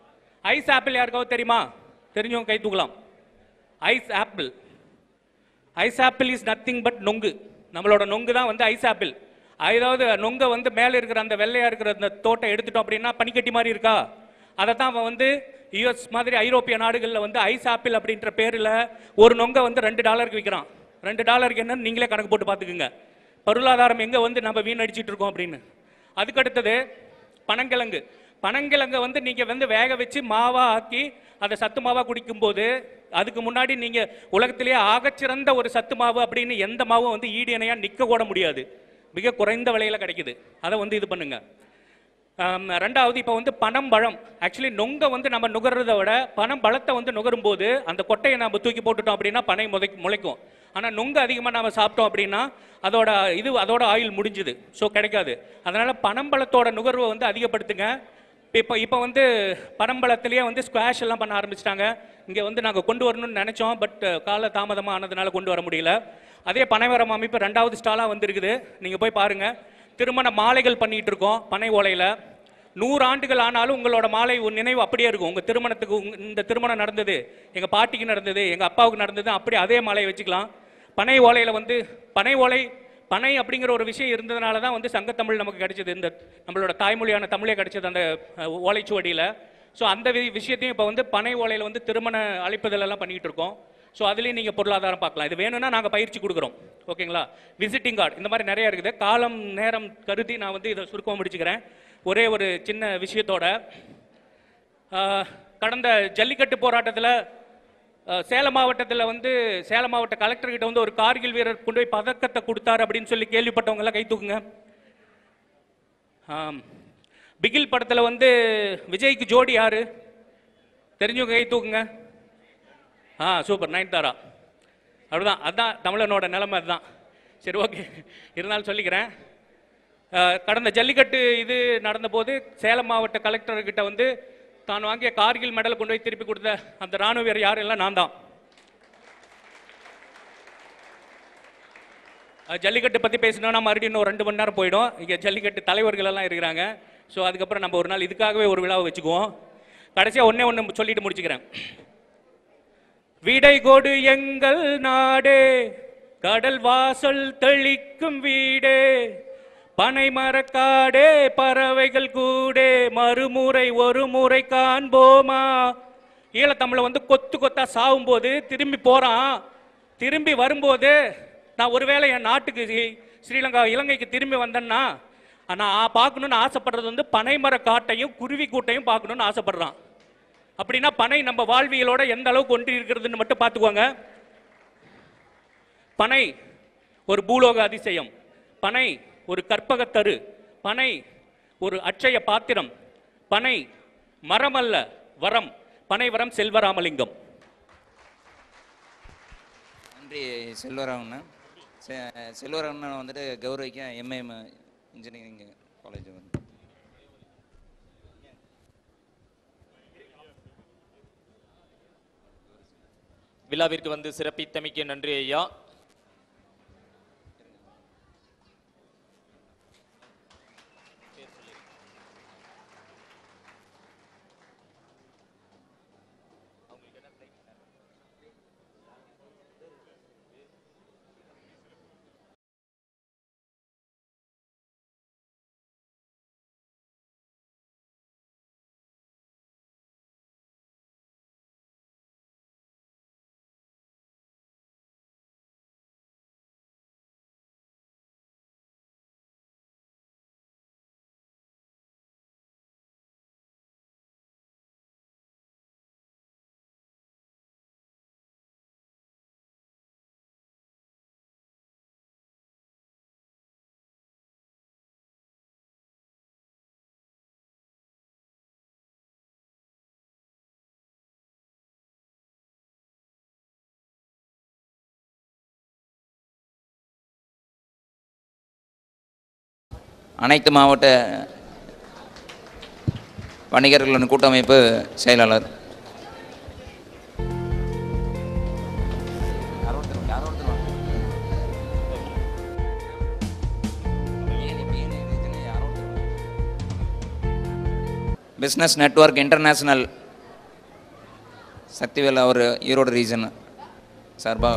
H: ஐஸ் ஆப்பிள் யாருக்காவது தெரியுமா தெரிஞ்சவங்க கை தூக்கலாம் ice apple ice apple is nothing but நொங்கு நம்மளோட நொங்கு தான் வந்து ஐஸ் ஆப்பிள் அதாவது நொங்கை வந்து மேலே இருக்கிற அந்த வெள்ளையா இருக்கிற அந்த தோட்டை எடுத்துட்டோம் அப்படின்னா பனிக்கட்டி மாதிரி இருக்கா அதை தான் அவன் வந்து யுஎஸ் மாதிரி ஐரோப்பிய நாடுகளில் வந்து ஐஸ் ஆப்பிள் அப்படின்ற பேரில் ஒரு நொங்கை வந்து ரெண்டு டாலருக்கு விற்கிறான் ரெண்டு டாலருக்கு என்னன்னு நீங்களே கணக்கு போட்டு பார்த்துக்குங்க பொருளாதாரம் எங்கே வந்து நம்ம வீணடிச்சிட்டு இருக்கோம் அப்படின்னு அதுக்கு அடுத்தது பனங்கிழங்கு பனங்கிழங்க வந்து நீங்கள் வந்து வேக வச்சு மாவா ஆக்கி அதை சத்து மாவா குடிக்கும்போது அதுக்கு முன்னாடி நீங்கள் உலகத்திலேயே ஆகச்சிறந்த ஒரு சத்து மாவு அப்படின்னு எந்த மாவும் வந்து ஈடு இணையாக நிற்க கூட முடியாது மிக குறைந்த விலையில கிடைக்குது அதை வந்து இது பண்ணுங்க ஆம், ரெண்டாவது இப்போ வந்து பனம் பழம் ஆக்சுவலி நொங்க வந்து நம்ம நுகர்றத விட பனம் பழத்தை வந்து நுகரும்போது அந்த கொட்டையை நம்ம தூக்கி போட்டுட்டோம் அப்படின்னா பனை முதை முளைக்கும் ஆனால் நொங்கு அதிகமாக நம்ம சாப்பிட்டோம் அப்படின்னா அதோட இது அதோட ஆயில் முடிஞ்சுது ஸோ கிடைக்காது அதனால பனம்பழத்தோட நுகர்வை வந்து அதிகப்படுத்துங்க இப்போ இப்போ வந்து பனம்பழத்திலேயே வந்து ஸ்குவாஷ் எல்லாம் பண்ண ஆரம்பிச்சிட்டாங்க இங்கே வந்து நாங்கள் கொண்டு வரணும்னு நினச்சோம் பட் கால தாமதமாக ஆனதுனால கொண்டு வர முடியல அதே பனைமரம் அமைப்பு ரெண்டாவது ஸ்டாலாக வந்திருக்குது நீங்கள் போய் பாருங்கள் திருமண மாலைகள் பண்ணிட்டு இருக்கோம் பனை ஓலையில் நூறு ஆண்டுகள் ஆனாலும் உங்களோட மாலை ஒரு நினைவு அப்படியே இருக்கும் உங்கள் திருமணத்துக்கு உங்க- இந்த திருமணம் நடந்தது எங்கள் பாட்டிக்கு நடந்தது எங்கள் அப்பாவுக்கு நடந்தது அப்படியே அதே மாலையை வச்சுக்கலாம் பனை ஓலையில் வந்து பனை ஓலை பனை அப்படிங்கிற ஒரு விஷயம் இருந்ததுனால தான் வந்து சங்கத்தமிழ் நமக்கு கிடைச்சது இந்த நம்மளோட தாய்மொழியான தமிழே கிடைச்சது அந்த அஹ், ஓலைச்சுவடியில் ஸோ அந்த வி- விஷயத்தையும் இப்போ வந்து பனை ஓலையில் வந்து திருமண அழைப்புதல் எல்லாம் பண்ணிட்டு இருக்கோம் ஸோ அதுலேயும் நீங்கள் பொருளாதாரம் பார்க்கலாம் இது வேணும்னா நாங்கள் பயிற்சி கொடுக்குறோம் ஓகேங்களா விசிட்டிங் கார்டு இந்த மாதிரி நிறைய இருக்குது காலம் நேரம் கருதி நான் வந்து இதை சுருக்கமாக முடிச்சுக்கிறேன் ஒரே ஒரு சின்ன விஷயத்தோட ஆஹ், கடந்த ஜல்லிக்கட்டு போராட்டத்தில் சேலம் மாவட்டத்தில் வந்து சேலம் மாவட்ட கலெக்டர் கிட்ட வந்து ஒரு கார்கில் வீரர் கொண்டு போய் பதக்கத்தை கொடுத்தாரு அப்படின்னு சொல்லி கேள்விப்பட்டவங்க எல்லாம் கை தூக்குங்க ஆம். பிகில் படத்தில் வந்து விஜய்க்கு ஜோடி யாரு தெரிஞ்சவங்க கை தூக்குங்க ஆ சூப்பர் நயன்தாரா அவ்வளோதான் அதுதான் தமிழனோட நிலைமை அதுதான் சரி ஓகே இருந்தாலும் சொல்லிக்கிறேன் அஹ், கடந்த ஜல்லிக்கட்டு இது நடந்தபோது சேலம் மாவட்ட கலெக்டர்கிட்ட வந்து தான் வாங்கிய கார்கில் மெடலை கொண்டு போய் திருப்பி கொடுத்த அந்த ராணுவ வீரர் யாரும் இல்லை நான் தான் அஹ், ஜல்லிக்கட்டு பற்றி பேசணும்னா மறுபடியும் இன்னும் ஒரு ரெண்டு மணி நேரம் போயிடும் இங்கே ஜல்லிக்கட்டு தலைவர்கள் எல்லாம் இருக்கிறாங்க ஸோ அதுக்கப்புறம் நம்ம ஒரு நாள் இதுக்காகவே ஒரு விழாவை வச்சுக்குவோம் கடைசியாக ஒன்றே ஒன்று சொல்லிட்டு முடிச்சுக்கிறேன் விடை கொடு எங்கள் நாடே கடல் வாசல் தெளிக்கும் வீடே பனை மரக்காடே பறவைகள் கூடே மறுமுறை ஒரு முறை காண்போமா ஈழத்தமிழை வந்து கொத்து கொத்தா சாவும்போது திரும்பி போறான் திரும்பி வரும்போது நான் ஒருவேளை என் நாட்டுக்கு ஸ்ரீ- ஸ்ரீலங்கா இலங்கைக்கு திரும்பி வந்தேன்னா நான் பார்க்கணும்னு ஆசைப்படுறது வந்து பனைமர காட்டையும் குருவி கூட்டையும் பார்க்கணும்னு ஆசைப்படுறான் அப்படின்னா பனை நம்ம வாழ்வியலோட எந்த அளவுக்கு ஒன்றி இருக்கிறதுன்னு மட்டும் பார்த்துக்கோங்க பனை ஒரு பூலோக அதிசயம் பனை ஒரு கற்பகத்தரு பனை ஒரு அட்சய பாத்திரம் பனை மரம் அல்ல வரம் பனை வரம் செல்வராமலிங்கம்
G: நன்றி செல்வராமண்ணன் செ செல்வராமண்ணன் வந்துட்டு கௌரவிக்க எம்ஏஎம் இன்ஜினியரிங் காலேஜ் வந்து
B: விழாவிற்கு வந்து சிறப்பித்தமைக்கு நன்றி ஐயா
G: அனைத்து மாவட்ட வணிகர்களின் கூட்டமைப்பு செயலாளர் பிஸ்னஸ் நெட்வொர்க் இன்டர்நேஷ்னல் சக்திவேல் அவர் ஈரோடு ரீஜன் சார்பாக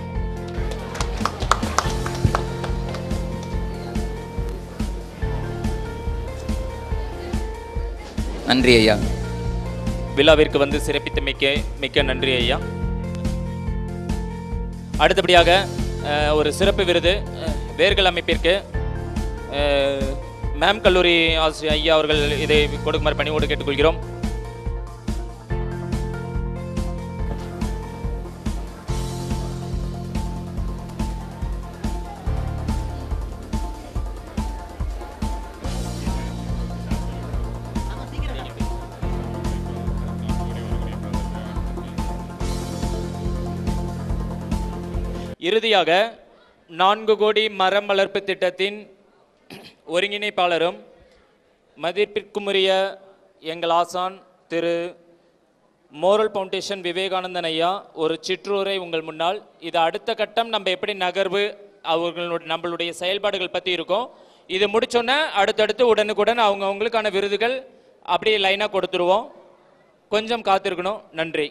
G: நன்றி ஐயா
B: விழாவிற்கு வந்து சிறப்பித்தமைக்க மிக்க நன்றி ஐயா அடுத்தபடியாக அஹ், ஒரு சிறப்பு விருது அஹ், வேர்கள் அமைப்பிற்கு அஹ், மேம் கல்லூரி ஆசிரியர் ஐயா அவர்கள் இதை கொடுக்குமாறு பணிவோடு கேட்டுக்கொள்கிறோம் இறுதியாக நான்கு கோடி மரம் வளர்ப்பு திட்டத்தின் ஒருங்கிணைப்பாளரும் மதிப்பிற்குரிய எங்கள் ஆசான் திரு மோரல் ஃபவுண்டேஷன் விவேகானந்தன் ஐயா ஒரு சிற்றூரை உங்கள் முன்னால் இது அடுத்த கட்டம் நம்ம எப்படி நகர்வு அவர்களுடைய நம்மளுடைய செயல்பாடுகள் பற்றி இருக்கும் இது முடிச்சோன்னே அடுத்தடுத்து உடனுக்குடன் அவங்க அவங்களுக்கான விருதுகள் அப்படியே லைனாக கொடுத்துருவோம் கொஞ்சம் காத்திருக்கணும் நன்றி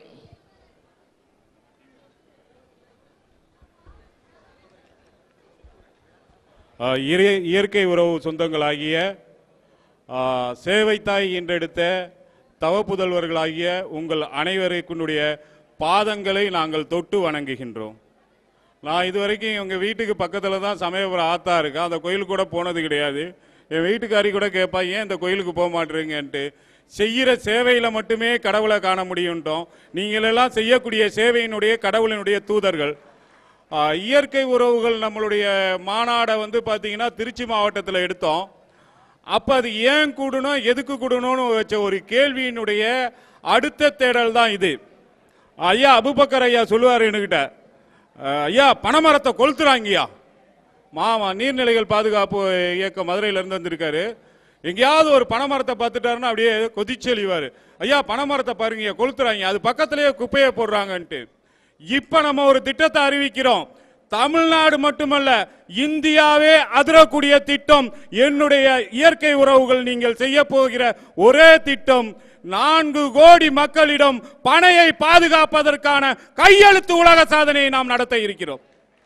E: ஆஹ் இறை- இயற்கை உறவு சொந்தங்களாகிய ஆஹ் சேவை தாய் என்றெடுத்த தவப்புதல்வர்களாகிய உங்கள் அனைவருக்குடைய பாதங்களை நாங்கள் தொட்டு வணங்குகின்றோம் நான் இதுவரைக்கும் எங்கள் வீட்டுக்கு பக்கத்தில் தான் சமயபுரம் ஆத்தா இருக்கு அந்த கோயிலுக்கு கூட போனது கிடையாது என் வீட்டுக்காரி கூட கேட்பா ஏன் இந்த கோயிலுக்கு போக மாட்டேறீங்கன்ட்டு செய்கிற சேவையில் மட்டுமே கடவுளை காண முடியும்ட்டோம் நீங்களெல்லாம் செய்யக்கூடிய சேவையினுடைய கடவுளினுடைய தூதர்கள் ஆஹ் இயற்கை உறவுகள் நம்மளுடைய மாநாடை வந்து பார்த்தீங்கன்னா திருச்சி மாவட்டத்தில் எடுத்தோம் அப்போ அது ஏன் கூடணும் எதுக்கு கூடணும்னு வச்ச ஒரு கேள்வியினுடைய அடுத்த தேடல் தான் இது ஐயா அபுபக்கர் ஐயா சொல்லுவார் என்கிட்ட அஹ், ஐயா பனைமரத்தை கொளுத்துறாங்கய்யா மாமா நீர்நிலைகள் பாதுகாப்பு இயக்கம் மதுரையில இருந்து வந்திருக்காரு எங்கேயாவது ஒரு பனைமரத்தை பார்த்துட்டாருன்னா அப்படியே கொதிச்செழிவாரு ஐயா பனைமரத்தை பாருங்க கொளுத்துறாங்க அது பக்கத்திலேயே குப்பையை போடுறாங்கன்ட்டு இப்ப நம்ம ஒரு திட்டத்தை அறிவிக்கிறோம் தமிழ்நாடு மட்டுமல்ல இந்தியாவே அதிரக்கூடிய திட்டம் என்னுடைய இயற்கை உறவுகள் நீங்கள் செய்ய போகிற ஒரே திட்டம் நான்கு கோடி மக்களிடம் பனையை பாதுகாப்பதற்கான கையெழுத்து உலக சாதனையை நாம் நடத்த இருக்கிறோம்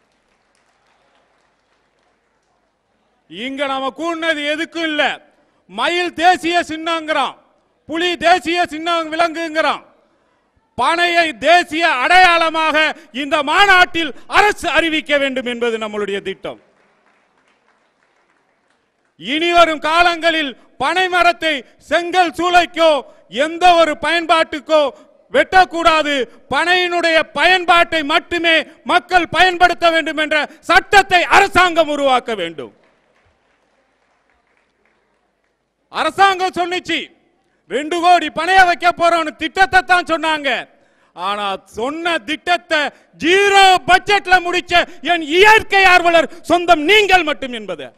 E: இங்க நாம கூடினது எதுக்கும் இல்ல மயில் தேசிய சின்னங்கிறான் புலி தேசிய சின்னம் விலங்குங்கிறான் பனையை தேசிய அடையாளமாக இந்த மாநாட்டில் அரசு அறிவிக்க வேண்டும் என்பது நம்மளுடைய திட்டம் இனி வரும் காலங்களில் பனை மரத்தை செங்கல் சூளைக்கோ எந்த ஒரு பயன்பாட்டுக்கோ வெட்டக்கூடாது பனையினுடைய பயன்பாட்டை மட்டுமே மக்கள் பயன்படுத்த வேண்டும் என்ற சட்டத்தை அரசாங்கம் உருவாக்க வேண்டும் அரசாங்கம் சொன்னிச்சு ரெண்டு கோடி பணைய வைக்க போறோம்னு திட்டத்தை தான் சொன்னாங்க ஆனா சொன்ன திட்டத்தை ஜீரோ பட்ஜெட்ல முடிச்ச என் இயற்கை ஆர்வலர் சொந்தம் நீங்கள் மட்டும் என்பது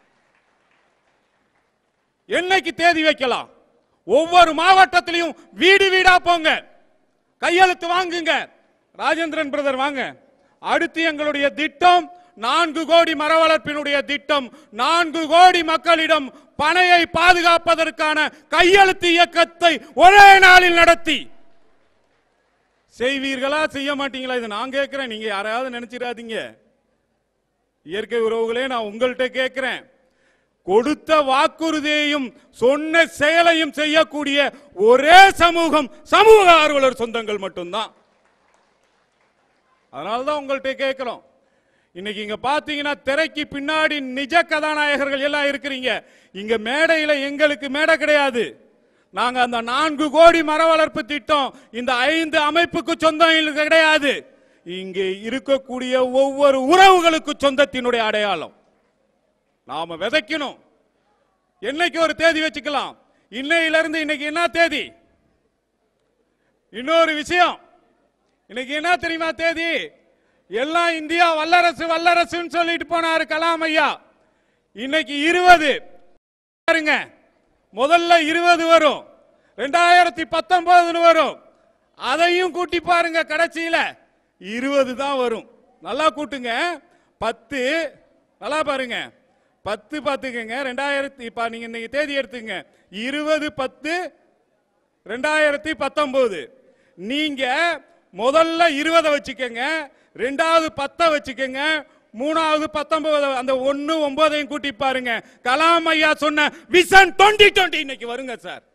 E: என்னைக்கு தேதி வைக்கலாம் ஒவ்வொரு மாவட்டத்திலையும் வீடு வீடா போங்க கையெழுத்து வாங்குங்க ராஜேந்திரன் பிரதர் வாங்க அடுத்து எங்களுடைய திட்டம் நான்கு கோடி மர வளர்ப்பினுடைய திட்டம் நான்கு கோடி மக்களிடம் பனையை பாதுகாப்பதற்கான கையெழுத்து இயக்கத்தை ஒரே நாளில் நடத்தி செய்வீர்களா செய்ய மாட்டீங்களா இது நான் கேட்கிறேன் நீங்க யாரையாவது நினைச்சிடாதீங்க இயற்கை உறவுகளே நான் உங்கள்கிட்ட கேட்கிறேன் கொடுத்த வாக்குறுதியையும் சொன்ன செயலையும் செய்யக்கூடிய ஒரே சமூகம் சமூக ஆர்வலர் சொந்தங்கள் மட்டும்தான் அதனாலதான் உங்கள்கிட்ட கேட்கிறோம் இன்னைக்கு இங்க பாத்தீங்கன்னா திரைக்கு பின்னாடி நிஜ கதாநாயகர்கள் எல்லாம் இருக்கிறீங்க இங்க மேடையில எங்களுக்கு மேடை கிடையாது நாங்க அந்த நான்கு கோடி மர வளர்ப்பு திட்டம் இந்த ஐந்து அமைப்புக்கு சொந்தம் இல்ல- கிடையாது இங்கே இருக்கக்கூடிய ஒவ்வொரு உறவுகளுக்கு சொந்தத்தினுடைய அடையாளம் நாம விதைக்கணும் என்னைக்கு ஒரு தேதி வச்சுக்கலாம் இன்னையில இருந்து இன்னைக்கு என்ன தேதி இன்னொரு விஷயம் இன்னைக்கு என்ன தெரியுமா தேதி எல்லாம் இந்தியா வல்லரசு வல்லரசுன்னு சொல்லிட்டு போனாரு கலாம் ஐயா இன்னைக்கு இருபது பாருங்க முதல்ல இருபது வரும் ரெண்டாயிரத்தி பத்தொன்பதுன்னு வரும் அதையும் கூட்டி பாருங்க கடைசியில இருபது தான் வரும் நல்லா கூட்டுங்க பத்து நல்லா பாருங்க பத்து பார்த்துக்கங்க ரெண்டாயிரத்தி இப்ப நீங்க இன்னைக்கு தேதி எடுத்துங்க இருபது பத்து ரெண்டாயிரத்தி பத்தொன்பது நீங்க முதல்ல இருபதை வச்சுக்கோங்க ரெண்டாவது பத்தை வச்சுக்கோங்க மூணாவது பத்தொன்பது அந்த ஒன்னு ஒன்பதையும் கூட்டி பாருங்க கலாம் ஐயா சொன்ன விசன் டுவெண்ட்டி டுவெண்ட்டி இன்னைக்கு வருங்க சார்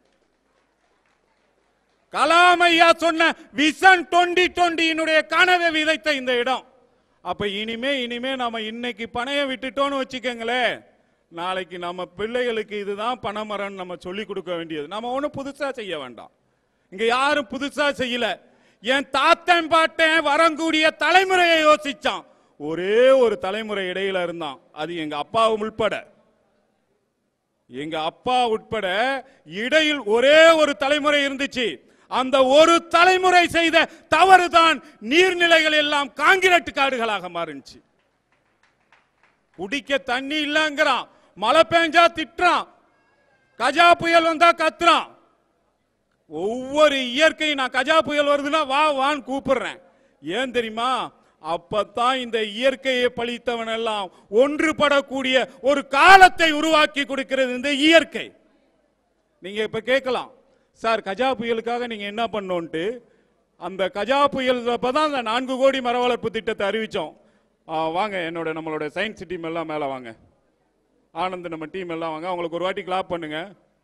E: கலாம் ஐயா சொன்ன விசன் டுவெண்ட்டி டுவெண்ட்டியினுடைய கனவை விதைத்த இந்த இடம் அப்ப இனிமே இனிமே நாம இன்னைக்கு பணைய விட்டுட்டோம்னு வச்சுக்கோங்களேன் நாளைக்கு நம்ம பிள்ளைகளுக்கு இதுதான் பனைமரம்னு நம்ம சொல்லி கொடுக்க வேண்டியது நம்ம ஒன்றும் புதுசா செய்ய வேண்டாம் இங்க யாரும் புதுசா செய்யல என் தாத்தன் பாட்டன் வரக்கூடிய தலைமுறையை யோசிச்சான் ஒரே ஒரு தலைமுறை இடையில இருந்தான் அது எங்க அப்பாவும் உள்பட எங்க அப்பா உட்பட இடையில் ஒரே ஒரு தலைமுறை இருந்துச்சு அந்த ஒரு தலைமுறை செய்த தவறுதான் நீர்நிலைகள் எல்லாம் காங்கிரீட் காடுகளாக மாறுச்சு குடிக்க தண்ணி இல்லங்கிறான் மழை பெஞ்சா திட்டுறான் கஜா புயல் வந்தா கத்துறான் ஒவ்வொரு இயற்கை நான் கஜா புயல் வருதுன்னா வா வான்னு கூப்பிடுறேன் ஏன் தெரியுமா அப்பத்தான் இந்த இயற்கையை பழித்தவன் எல்லாம் ஒன்றுபடக்கூடிய ஒரு காலத்தை உருவாக்கி கொடுக்கிறது இந்த இயற்கை நீங்க இப்ப கேட்கலாம் சார் கஜா புயலுக்காக நீங்க என்ன பண்ணோன்ட்டு அந்த கஜா புயல் அப்பதான் அந்த நான்கு கோடி மர வளர்ப்பு திட்டத்தை அறிவிச்சோம் ஆ, வாங்க என்னோட நம்மளோட சயின்ஸ் டீம் எல்லாம் மேல வாங்க ஆனந்த் நம்ம டீம் எல்லாம் வாங்க அவங்களுக்கு ஒரு வாட்டி கிளாப் பண்ணுங்க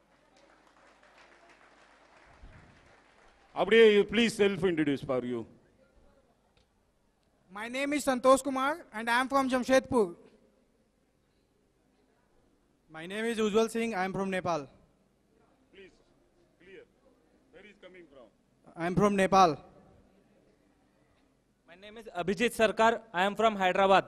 E: அப்படியே please self introduce for you
I: My name is Santosh Kumar and I am from Jamshedpur. My name is Ujjwal Singh. I am from Nepal.
E: Where is coming from?
I: I am from Nepal.
J: My name is Abhijit Sarkar. I am from Hyderabad.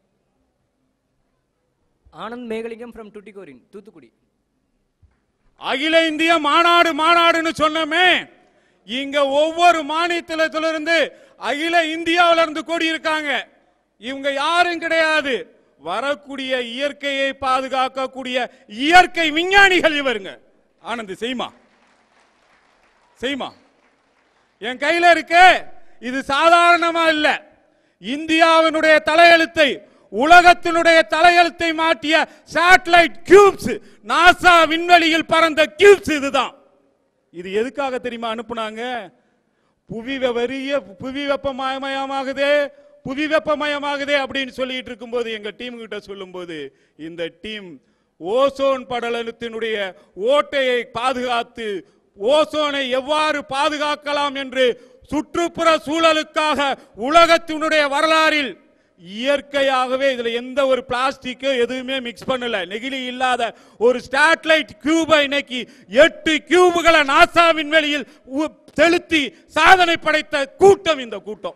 K: Anand Megalingam from Tuticorin, Thuthukudi.
E: அகில இந்திய மாநாடு மாநாடுன்னு சொன்னமே இங்க ஒவ்வொரு மாநிலத்திலிருந்து அகில இந்தியாவில இருந்து கூடி இருக்காங்க இவங்க யாரும் கிடையாது வரக்கூடிய இயற்கையை பாதுகாக்கக்கூடிய இயற்கை விஞ்ஞானிகள் இவருங்க ஆனந்த் செய்மா செய்மா என் கையில இருக்கு இது சாதாரணமா இல்ல இந்தியாவினுடைய தலையெழுத்தை உலகத்தினுடைய தலையெழுத்தை மாற்றிய சேட்டலைட் கியூப்ஸ் நாசா விண்வெளியில் பறந்த கியூப்ஸ் இதுதான் இது எதுக்காக தெரியுமா அனுப்புனாங்க புவி வெ- வெறிய புவி வெப்பமயமயமாகுதே புவி வெப்பமயமாகுதே அப்படின்னு சொல்லிட்டு இருக்கும்போது எங்க டீம் கிட்ட சொல்லும்போது இந்த டீம் ஓசோன் படலத்தினுடைய ஓட்டையை பாதுகாத்து ஓசோனை எவ்வாறு பாதுகாக்கலாம் என்று சுற்றுப்புற சூழலுக்காக உலகத்தினுடைய வரலாறில் இயற்கையாகவே இதுல எந்த ஒரு பிளாஸ்டிக் எதுவுமே மிக்ஸ் பண்ணல நெகிழி இல்லாத ஒரு ஸ்டாட்லைட் கியூபை இன்னைக்கு எட்டு கியூபுகளை நாசா விண்வெளியில் உ- செலுத்தி சாதனை படைத்த கூட்டம் இந்த கூட்டம்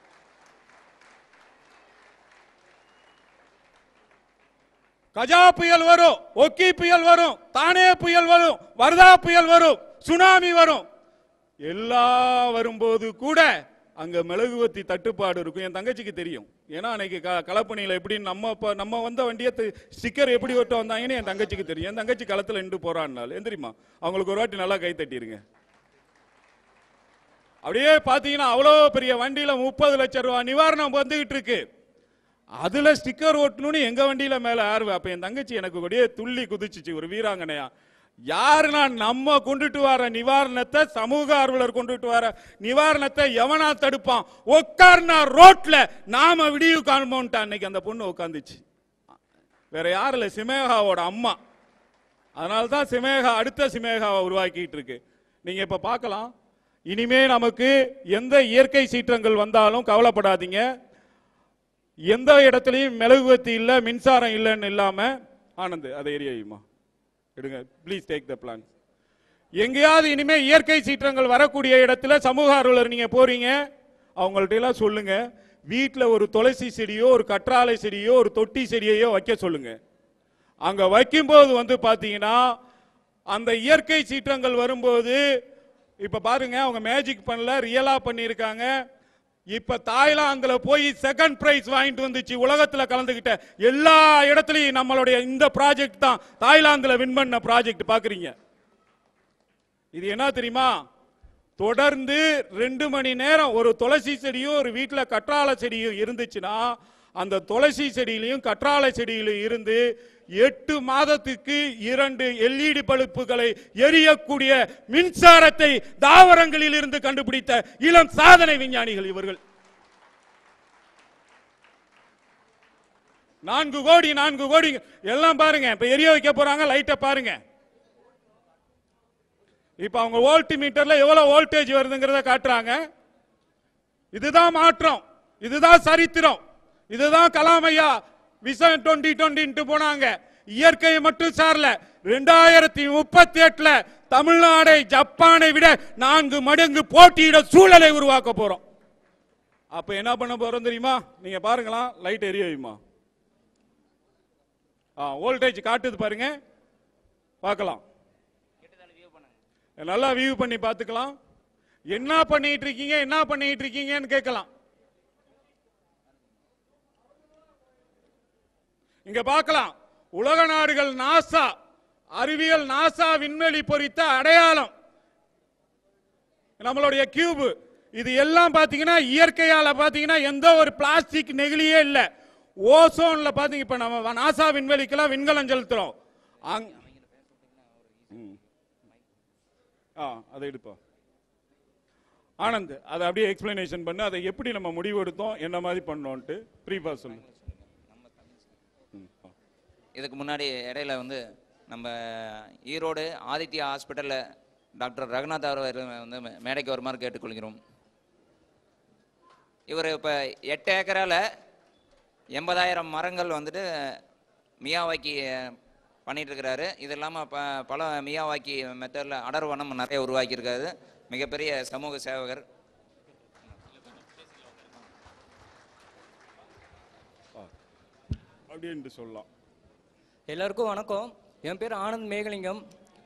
E: கஜா புயல் வரும் ஒக்கி புயல் வரும் தானே புயல் வரும் வர்தா புயல் வரும் சுனாமி வரும் எல்லாம் வரும்போது கூட அங்க மெழுகுவத்தி தட்டுப்பாடு இருக்கும் என் தங்கச்சிக்கு தெரியும் ஏன்னா அன்னைக்கு க களப்பணியில எப்படி நம்ம இப்ப நம்ம வந்த வண்டியை ஸ்டிக்கர் எப்படி ஒட்ட வந்தாங்கன்னு என் தங்கச்சிக்கு தெரியும் என் தங்கச்சி களத்துல நின்று போறான்னால ஏன் தெரியுமா அவங்களுக்கு ஒரு வாட்டி நல்லா கை தட்டிருங்க அப்படியே பாத்தீங்கன்னா அவ்வளோ பெரிய வண்டியில முப்பது லட்சம் ரூபாய் நிவாரணம் வந்துகிட்டு இருக்கு அதுல ஸ்டிக்கர் ஒட்டணும்னு எங்க வண்டியில மேல ஆர்வ அப்ப என் தங்கச்சி எனக்கு அப்படியே துள்ளி குதிச்சுச்சு ஒரு வீராங்கனையா யாருன்னா நம்ம கொண்டுட்டு வர நிவாரணத்தை சமூக ஆர்வலர் கொண்டுட்டு வர நிவாரணத்தை எவனா தடுப்பான் உட்கார்னா ரோட்ல நாம விடிவு காண்போம்ட்டு அன்னைக்கு அந்த பொண்ணு உட்காந்துச்சு வேற யாரும் இல்ல சிமேகாவோட அம்மா அதனால தான் சிமேகா அடுத்த சிமேகாவை உருவாக்கிட்டு இருக்கு நீங்க இப்ப பார்க்கலாம் இனிமே நமக்கு எந்த இயற்கை சீற்றங்கள் வந்தாலும் கவலைப்படாதீங்க எந்த இடத்துலையும் மெழுகுவத்தி இல்ல மின்சாரம் இல்லைன்னு இல்லாம ஆனந்த் அதை எரியுமா எடுங்க ப்ளீஸ் டேக் த பிளான் எங்கேயாவது இனிமே இயற்கை சீற்றங்கள் வரக்கூடிய இடத்துல சமூக ஆர்வலர் நீங்க போறீங்க அவங்கள்ட்ட எல்லாம் சொல்லுங்க வீட்டில் ஒரு துளசி செடியோ ஒரு கற்றாழை செடியோ ஒரு தொட்டி செடியையோ வைக்க சொல்லுங்க அங்க வைக்கும்போது வந்து பாத்தீங்கன்னா அந்த இயற்கை சீற்றங்கள் வரும்போது இப்ப பாருங்க அவங்க மேஜிக் பண்ணல ரியலா பண்ணியிருக்காங்க இப்ப தாய்லாந்துல போய் செகண்ட் பிரைஸ் வாங்கிட்டு வந்துச்சு உலகத்துல கலந்துகிட்ட எல்லா இடத்துலயும் நம்மளுடைய இந்த ப்ராஜெக்ட் தான் தாய்லாந்துல வின் பண்ண ப்ராஜெக்ட் பாக்குறீங்க இது என்ன தெரியுமா தொடர்ந்து ரெண்டு மணி நேரம் ஒரு துளசி செடியும் ஒரு வீட்டுல கற்றாழை செடியும் இருந்துச்சுன்னா அந்த துளசி செடியிலையும் கற்றாழை செடியிலும் இருந்து எட்டு மாதத்துக்கு இரண்டு எல்இடி பல்புகளை எரியக்கூடிய மின்சாரத்தை தாவரங்களில் இருந்து கண்டுபிடித்த இளம் சாதனை விஞ்ஞானிகள் இவர்கள் நான்கு கோடி நான்கு கோடி எல்லாம் பாருங்க இப்ப எரிய வைக்க போறாங்க லைட்டை பாருங்க இப்ப அவங்க வோல்ட் மீட்டர்ல எவ்வளவு வோல்டேஜ் வருதுங்கிறத காட்டுறாங்க இதுதான் மாற்றம் இதுதான் சரித்திரம் இதுதான் கலாம் ஐயா விஷன் டுவெண்ட்டி டுவெண்ட்டின்ட்டு போனாங்க இயற்கையை மட்டும் சாரல ரெண்டாயிரத்தி முப்பத்தி எட்டுல தமிழ்நாடை ஜப்பானை விட நான்கு மடங்கு போட்டியிட சூழலை உருவாக்க போறோம் அப்ப என்ன பண்ண போறோம் தெரியுமா நீங்க பாருங்களா லைட் எரிய வையுமா ஆ வோல்டேஜ் காட்டுது பாருங்க பார்க்கலாம் நல்லா வியூ பண்ணி பார்த்துக்கலாம் என்ன பண்ணிட்டு இருக்கீங்க என்ன பண்ணிட்டு இருக்கீங்கன்னு கேட்கலாம் இங்க பார்க்கலாம் உலக நாடுகள் நாசா அறிவியல் நாசா விண்வெளி பொறித்த அடையாளம் நம்மளுடைய கியூப் இது எல்லாம் பாத்தீங்கன்னா இயற்கையால பாத்தீங்கன்னா எந்த ஒரு பிளாஸ்டிக் நெகிழியே இல்ல ஓசோன்ல பாத்தீங்க இப்ப நம்ம நாசா விண்வெளிக்கெல்லாம் விண்கலம் செலுத்துறோம் அங்க- ம். ஆ அதை எடுப்பா ஆனந்த் அதை அப்படியே எக்ஸ்பிளனேஷன் பண்ணு அதை எப்படி நம்ம முடிவு எடுத்தோம் என்ன மாதிரி பண்ணோன்ட்டு ப்ரீபா சொல்லு
G: இதுக்கு முன்னாடி இடையில வந்து நம்ம ஈரோடு ஆதித்யா ஹாஸ்பிட்டலில் டாக்டர் ரகுநாத் அவர் வந்து மே- மேடைக்கு வருமாறு கேட்டுக்கொள்கிறோம் இவர் இப்போ எட்டு ஏக்கரால எண்பதாயிரம் மரங்கள் வந்துட்டு மியாவாக்கி பண்ணிட்டு இருக்கிறாரு இது இல்லாமல் ப பல மியாவாக்கி மெத்தடில் அடர் வனம் நிறைய உருவாக்கியிருக்காரு மிகப்பெரிய சமூக சேவகர்
E: அப்படின்னு சொல்லலாம்
K: எல்லாருக்கும் வணக்கம் என் பேர் ஆனந்த் மேகலிங்கம்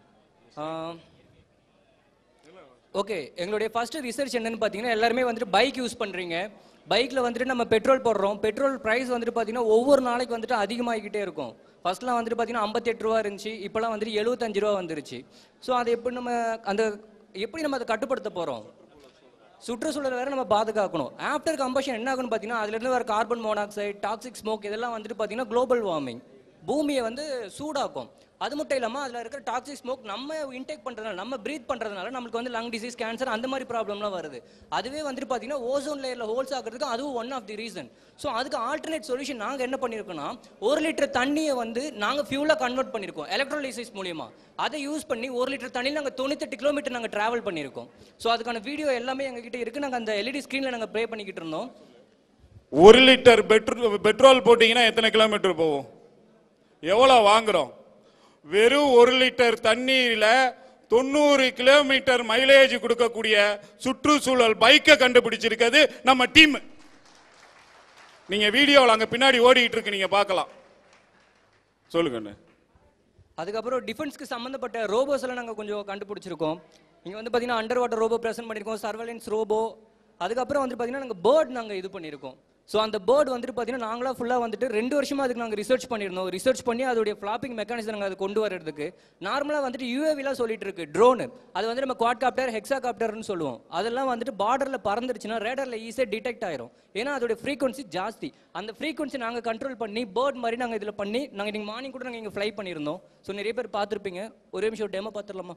K: ஓகே எங்களுடைய ஃபர்ஸ்ட் ரிசர்ச் என்னன்னு பார்த்தீங்கன்னா எல்லாருமே வந்துட்டு பைக் யூஸ் பண்ணுறீங்க பைக்கில் வந்துட்டு நம்ம பெட்ரோல் போடுறோம் பெட்ரோல் ப்ரைஸ் வந்துட்டு பார்த்தீங்கன்னா ஒவ்வொரு நாளைக்கு வந்துட்டு அதிகமாகிக்கிட்டே இருக்கும் ஃபர்ஸ்ட்லாம் வந்துட்டு பார்த்தீங்கன்னா ஐம்பத்தெட்டு ரூபா இருந்துச்சு இப்போலாம் வந்துட்டு எழுபத்தஞ்சு ரூபா வந்துருச்சு ஸோ அதை எப்படி நம்ம அந்த எப்படி நம்ம அதை கட்டுப்படுத்த போகிறோம் சுற்றுச்சூழலை வேற நம்ம பாதுகாக்கணும் ஆஃப்டர் கம்பஷன் என்ன ஆகும்னு பார்த்தீங்கன்னா அதுலேருந்து வர கார்பன் மோனாக்சைடு டாக்ஸிக் ஸ்மோக் இதெல்லாம் வந்துட்டு பார்த்தீங்கன்னா குளோபல் வார்மிங் பூமியை வந்து சூடாக்கும் அது மட்டும் இல்லாமல் அதில் இருக்கிற டாக்ஸிக் ஸ்மோக் நம்ம இன்டேக் பண்ணுறதுனால நம்ம ப்ரீத் பண்ணுறதுனால நம்மளுக்கு வந்து லங் டிசீஸ் கேன்சர் அந்த மாதிரி ப்ராப்ளம்லாம் வருது அதுவே வந்துட்டு பார்த்தீங்கன்னா ஓசோன் லேயரில் ஹோல்ஸ் ஆகிறதுக்கு அதுவும் one of the reason so அதுக்கு ஆல்டர்னேட் சொல்யூஷன் நாங்கள் என்ன பண்ணியிருக்கோம்னா ஒரு லிட்டர் தண்ணியை வந்து நாங்கள் ஃபியூலாக கன்வெர்ட் பண்ணியிருக்கோம் எலக்ட்ரோலைசிஸ் மூலியமா அதை யூஸ் பண்ணி ஒரு லிட்டர் தண்ணி நாங்கள் தொண்ணூத்தெட்டு கிலோமீட்டர் நாங்கள் ட்ராவல் பண்ணியிருக்கோம் ஸோ அதுக்கான வீடியோ எல்லாமே எங்ககிட்ட இருக்குது நாங்கள் அந்த எல்இடி ஸ்க்ரீனில் நாங்கள் ப்ளே பண்ணிக்கிட்டு இருந்தோம்
E: ஒரு லிட்டர் பெட்ரோல் பெட்ரோல் போட்டீங்கன்னா எத்தனை கிலோமீட்டர் போகும் எவ்வளவு வாங்குறோம் வெறும் ஒரு லிட்டர் தண்ணீர்ல தொண்ணூறு கிலோமீட்டர் மைலேஜ் கொடுக்கக்கூடிய சுற்றுச்சூழல் பைக்கை கண்டுபிடிச்சிருக்கிறது நம்ம டீம் நீங்க வீடியோவில் அங்க பின்னாடி ஓடிட்டு இருக்கு நீங்க பார்க்கலாம் சொல்லுங்க அண்ணே.
K: அதுக்கப்புறம் டிஃபென்ஸ்க்கு சம்மந்தப்பட்ட ரோபோஸ் எல்லாம் நாங்கள் கொஞ்சம் கண்டுபிடிச்சிருக்கோம் இங்கே வந்து பார்த்தீங்கன்னா அண்டர் வாட்டர் ரோபோ ப்ரெசென்ட் பண்ணியிருக்கோம் சர்வலன்ஸ் ரோபோ அதுக்கப்புறம் வந்து பார்த்தீங்கன்னா நாங்கள் பேர்ட் நாங்கள் இது பண்ணியிருக்கோம் ஸோ அந்த பேர்ட் வந்துட்டு பார்த்தீங்கன்னா நாங்களாக ஃபுல்லாக வந்துட்டு ரெண்டு வருஷமா அதுக்கு நாங்கள் ரிசர்ச் பண்ணியிருந்தோம் ரிசர்ச் பண்ணி அதோடைய ஃப்ளாப்பிங் மெக்கானிசம் நாங்கள் அதை கொண்டு வரதுக்கு நார்மலாக வந்துட்டு யூஏவிலாம் சொல்லிட்டு இருக்கு ட்ரோனு அது வந்து நம்ம குவாட் காப்டர் ஹெக்ஸா காப்டர்னு சொல்லுவோம் அதெல்லாம் வந்துட்டு பார்டரில் பறந்துருச்சுன்னா ரேடரில் ஈஸியாக டிடெக்ட் ஆயிரும் ஏன்னா அதோட ஃப்ரீக்வன்சி ஜாஸ்தி அந்த ஃப்ரீக்வன்சி நாங்கள் கண்ட்ரோல் பண்ணி பேர்ட் மாதிரி நாங்கள் இதில் பண்ணி நாங்கள் இன்னைக்கு மார்னிங் கூட நாங்கள் இங்கே ஃப்ளை பண்ணியிருந்தோம் ஸோ நிறைய பேர் பார்த்துருப்பீங்க ஒரே நிமிஷம் டெமோ பார்த்துடலாமா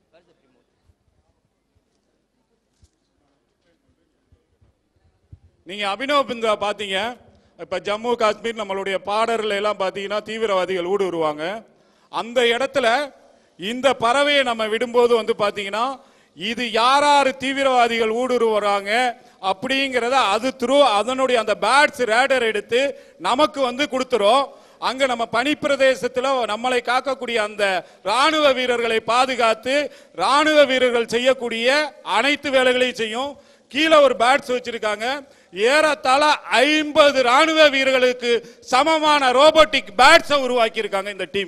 E: நீங்க அபினவ் பிந்தா பாத்தீங்க இப்ப ஜம்மு காஷ்மீர் நம்மளுடைய பார்டர்ல எல்லாம் பாத்தீங்கன்னா தீவிரவாதிகள் ஊடுருவாங்க அந்த இடத்துல இந்த பறவையை நம்ம விடும்போது வந்து பாத்தீங்கன்னா இது யார் யார் தீவிரவாதிகள் ஊடுருவுறாங்க அப்படிங்கிறத அது த்ரூ அதனுடைய அந்த பேட்ஸ் ரேடர் எடுத்து நமக்கு வந்து கொடுத்துரும் அங்க நம்ம பனிப்பிரதேசத்துல நம்மளை காக்கக்கூடிய அந்த ராணுவ வீரர்களை பாதுகாத்து ராணுவ வீரர்கள் செய்யக்கூடிய அனைத்து வேலைகளையும் செய்யும் கீழே ஒரு பேட்ஸ் வச்சிருக்காங்க ஏறத்தாழ ஐம்பது ராணுவ வீரர்களுக்கு சமமான ரோபோட்டிக் பேட்ஸை உருவாக்கி இருக்காங்க இந்த டீம்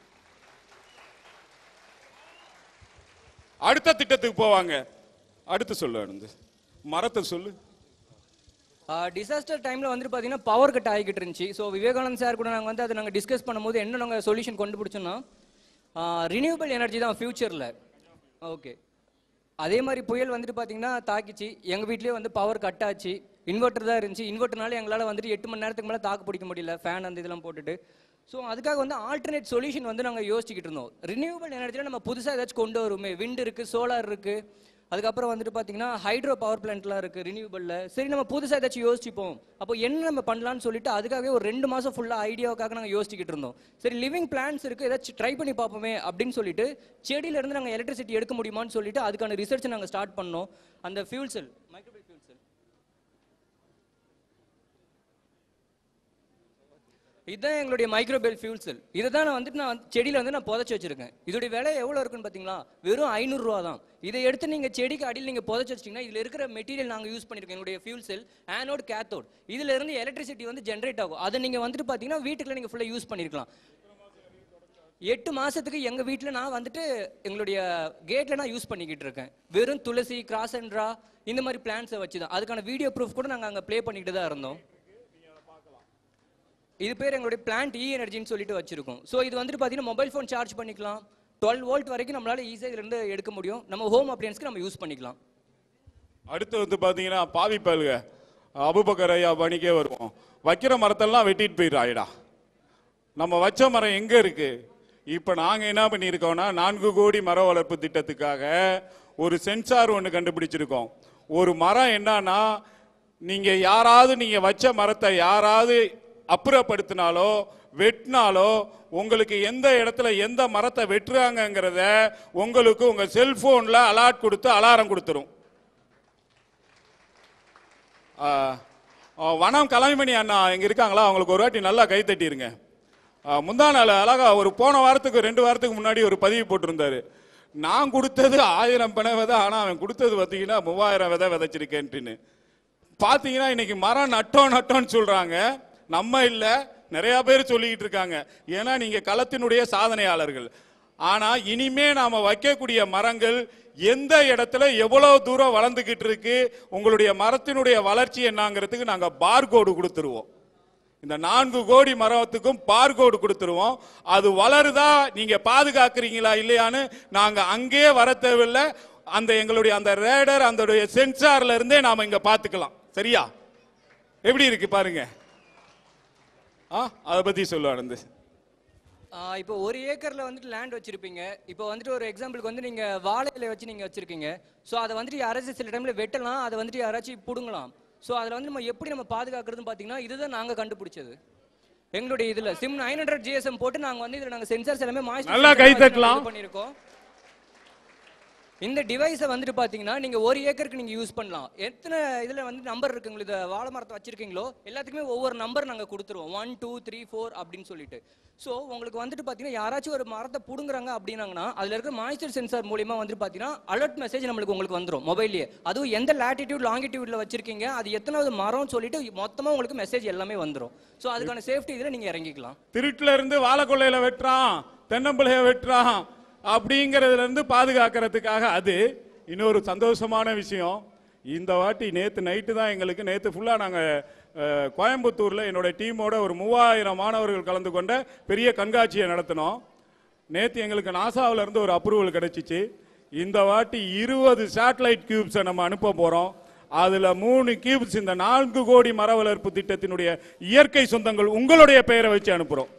E: அடுத்த திட்டத்துக்கு போவாங்க அடுத்து சொல்லு அனந்த் மரத்தை சொல்லு
K: டிசாஸ்டர் டைமில் வந்துட்டு பார்த்தீங்கன்னா பவர் கட் ஆகிக்கிட்டு இருந்துச்சு ஸோ விவேகானந்த் சார் கூட நாங்கள் வந்து அதை நாங்கள் டிஸ்கஸ் பண்ணும்போது என்ன நாங்கள் சொல்யூஷன் கண்டுபிடிச்சோன்னா ரினியூவபிள் எனர்ஜி தான் ஃபியூச்சரில் ஓகே அதே மாதிரி புயல் வந்துட்டு பார்த்தீங்கன்னா தாக்கிச்சு எங்கள் வீட்லேயே வந்து பவர் கட் ஆச்சு இன்வெர்ட்டர் தான் இருந்துச்சு இன்வெர்ட்டர்னால எங்களால் வந்துட்டு எட்டு மணி நேரத்துக்கு மேலே தாக்கு பிடிக்க முடியல ஃபேன் அந்த இதெல்லாம் போட்டுட்டு ஸோ அதுக்காக வந்து ஆல்டர்னேட் சொல்யூஷன் வந்து நாங்கள் யோசிச்சுக்கிட்டு இருந்தோம் ரினியூவபிள் எனர்ஜியில் நம்ம புதுசாக ஏதாச்சும் கொண்டு வருமே விண்ட் இருக்குது சோலார் இருக்குது அதுக்கப்புறம் வந்துட்டு பார்த்தீங்கன்னா ஹைட்ரோ பவர் பிளான்ட்லாம் இருக்குது ரினியூவபிளில் சரி நம்ம புதுசாக ஏதாச்சும் யோசிப்போம் அப்போ என்ன நம்ம பண்ணலாம்னு சொல்லிட்டு அதுக்காகவே ஒரு ரெண்டு மாதம் ஃபுல்லாக ஐடியாவுக்காக நாங்கள் யோசிச்சுக்கிட்டு இருந்தோம் சரி லிவிங் பிளான்ஸ் இருக்குது ஏதாச்சும் ட்ரை பண்ணி பார்ப்போமே அப்படின்னு சொல்லிட்டு செடியிலேருந்து நாங்கள் எலக்ட்ரிசிட்டி எடுக்க முடியுமான்னு சொல்லிட்டு அதுக்கான ரிசர்ச்சை நாங்கள் ஸ்டார்ட் பண்ணோம் அந்த ஃபியூல் செல் மைக்ரோபிள் ஃபியூல் செல் இதுதான் எங்களுடைய மைக்ரோபெல் ஃபியூல் செல் இதை தான் நான் வந்துட்டு நான் வந்து செடியில் வந்து நான் புதைச்சி வச்சிருக்கேன் இதோடைய விலை எவ்வளோ இருக்குன்னு பார்த்தீங்களா வெறும் ஐநூறுரூவா தான் இதை எடுத்து நீங்கள் செடிக்கு அடியில் நீங்கள் புதைச்சி வச்சிட்டிங்கன்னா இதில் இருக்கிற மெட்டீரியல் நாங்கள் யூஸ் பண்ணியிருக்கோம் எங்களுடைய ஃபியூல் செல் ஆனோட் கேத்தோட் இதுல இருந்து எலக்ட்ரிசிட்டி வந்து ஜென்ரேட் ஆகும் அதை நீங்கள் வந்துட்டு பார்த்தீங்கன்னா வீட்டுக்குள்ள நீங்கள் ஃபுல்லாக யூஸ் பண்ணியிருக்கலாம் எட்டு மாசத்துக்கு எங்க வீட்டில் நான் வந்துட்டு எங்களுடைய கேட்ல நான் யூஸ் பண்ணிக்கிட்டு இருக்கேன் வெறும் துளசி கிராசன்ட்ரா இந்த மாதிரி பிளான்ஸை வச்சு தான் அதுக்கான வீடியோ ப்ரூஃப் கூட நாங்கள் அங்கே ப்ளே பண்ணிக்கிட்டு தான் இருந்தோம் இது பேர் எங்களுடைய பிளான்ட் இ எனர்ஜின்னு சொல்லிட்டு வச்சிருக்கோம் ஸோ இது வந்துட்டு பார்த்தீங்கன்னா மொபைல் ஃபோன் சார்ஜ் பண்ணிக்கலாம் டுவெல் வோல்ட் வரைக்கும் நம்மளால ஈஸியாக இதுலேருந்து எடுக்க முடியும் நம்ம ஹோம் அப்ளையன்ஸ்க்கு நம்ம யூஸ் பண்ணிக்கலாம்
E: அடுத்து வந்து பார்த்தீங்கன்னா பாவி பயலுக அபுபக்கர் ஐயா பணிக்கே வருவோம் வைக்கிற மரத்தெல்லாம் வெட்டிட்டு போயிடுறாயிடா நம்ம வச்ச மரம் எங்க இருக்கு இப்ப நாங்க என்ன பண்ணியிருக்கோம்னா நான்கு கோடி மர வளர்ப்பு திட்டத்துக்காக ஒரு சென்சார் ஒன்று கண்டுபிடிச்சிருக்கோம் ஒரு மரம் என்னன்னா நீங்க யாராவது நீங்க வச்ச மரத்தை யாராவது அப்புறப்படுத்தினாலோ வெட்டினாலோ உங்களுக்கு எந்த இடத்துல எந்த மரத்தை வெட்டுறாங்கங்கிறத உங்களுக்கு உங்க செல்போன்ல அலாட் கொடுத்து அலாரம் கொடுத்துரும் ஆ, ஆ, வனம் கலைமணி அண்ணா இங்க இருக்காங்களா அவங்களுக்கு ஒரு வாட்டி நல்லா கை தட்டிருங்க ஆ, முந்தா நாள் அழகா ஒரு போன வாரத்துக்கு ரெண்டு வாரத்துக்கு முன்னாடி ஒரு பதிவு போட்டிருந்தாரு நான் கொடுத்தது ஆயிரம் பனை விதை ஆனா அவன் கொடுத்தது பார்த்தீங்கன்னா மூவாயிரம் விதை விதைச்சிருக்கேன்ட்டுன்னு பார்த்தீங்கன்னா இன்னைக்கு மரம் நட்டோம் நட்டோம்னு சொல்றாங்க நம்ம இல்ல நிறைய பேர் சொல்லிக்கிட்டு இருக்காங்க ஏன்னா நீங்க களத்தினுடைய சாதனையாளர்கள் ஆனா இனிமே நாம வைக்கக்கூடிய மரங்கள் எந்த இடத்துல எவ்வளவு தூரம் வளர்ந்துகிட்டு இருக்கு உங்களுடைய மரத்தினுடைய வளர்ச்சி என்னங்கிறதுக்கு நாங்க பார்கோடு கொடுத்துருவோம் இந்த நான்கு கோடி மரத்துக்கும் பார்கோடு கொடுத்துருவோம் அது வளருதா நீங்க பாதுகாக்கிறீங்களா இல்லையான்னு நாங்க அங்கேயே வர தேவையில்லை அந்த எங்களுடைய அந்த ரேடர் அந்த சென்சார்ல இருந்தே நாம இங்க பாத்துக்கலாம் சரியா எப்படி இருக்கு பாருங்க ஆ அதை பத்தி சொல்லு ஆனந்த்
K: ஆஹ் இப்போ ஒரு ஏக்கர்ல வந்துட்டு லேண்ட் வச்சிருப்பீங்க இப்போ வந்துட்டு ஒரு எக்ஸாம்பிளுக்கு வந்து நீங்க வாழை இலை வச்சு நீங்க வச்சிருக்கீங்க ஸோ அதை வந்துட்டு யாராச்சும் சில டைம்ல வெட்டலாம் அதை வந்துட்டு யாராச்சும் புடுங்கலாம் ஸோ அதில் வந்து நம்ம எப்படி நம்ம பாதுகாக்கிறதுன்னு பார்த்தீங்கன்னா இதுதான் நாங்க கண்டுபிடிச்சது எங்களுடைய இதுல சிம் நைன் ஹண்ட்ரட் ஜிஎஸ்எம் போட்டு நாங்க வந்து இதுல நாங்க சென்சார்ஸ் எல்லாமே moisture
E: நல்லா
K: sensor
E: கை
K: வச்சு நாங்க
E: தட்டலாம்.
K: இது பண்ணியிருக்கோம் இந்த டிவைஸை வந்துட்டு பார்த்தீங்கன்னா நீங்கள் ஒரு ஏக்கருக்கு நீங்கள் யூஸ் பண்ணலாம் எத்தனை இதில் வந்து நம்பர் இருக்கு உங்களுக்கு இந்த வாழை மரத்தை வச்சிருக்கீங்களோ எல்லாத்துக்குமே ஒவ்வொரு நம்பர் நாங்கள் கொடுத்துருவோம் ஒன் டூ த்ரீ ஃபோர் அப்படின்னு சொல்லிட்டு ஸோ உங்களுக்கு வந்துட்டு பார்த்தீங்கன்னா யாராச்சும் ஒரு மரத்தை பிடுங்குறாங்க அப்படின்னாங்கன்னா அதில் இருக்க மாய்ச்சர் சென்சார் மூலியமா வந்துட்டு பார்த்தீங்கன்னா அலர்ட் மெசேஜ் நம்மளுக்கு உங்களுக்கு வந்துடும் மொபைல்லேயே அதுவும் எந்த லாட்டிடியூட் லாங்கிடியூட்ல வச்சிருக்கீங்க அது எத்தனாவது மரம்னு சொல்லிட்டு மொத்தமாக உங்களுக்கு மெசேஜ் எல்லாமே வந்துடும் ஸோ அதுக்கான சேஃப்டி இதில் நீங்கள் இறங்கிக்கலாம்
E: திருட்டுல இருந்து வாழைக்கொள்ளையில வெட்டுறான் தென்னம்பிள்ளைய வெட்டுறான் அப்படிங்கறதுல இருந்து பாதுகாக்கிறதுக்காக அது இன்னொரு சந்தோஷமான விஷயம் இந்த வாட்டி நேத்து நைட்டு தான் எங்களுக்கு நேத்து ஃபுல்லா நாங்க அஹ், கோயம்புத்தூர்ல என்னோட டீமோட ஒரு மூவாயிரம் மாணவர்கள் கலந்து கொண்ட பெரிய கண்காட்சியை நடத்தினோம் நேத்து எங்களுக்கு நாசாவுல இருந்து ஒரு அப்ரூவல் கிடைச்சிச்சு இந்த வாட்டி இருபது சேட்டலைட் கியூப்ஸை நம்ம அனுப்ப போறோம் அதுல மூணு கியூப்ஸ் இந்த நான்கு கோடி மர வளர்ப்பு திட்டத்தினுடைய இயற்கை சொந்தங்கள் உங்களுடைய பெயரை வச்சு அனுப்புறோம்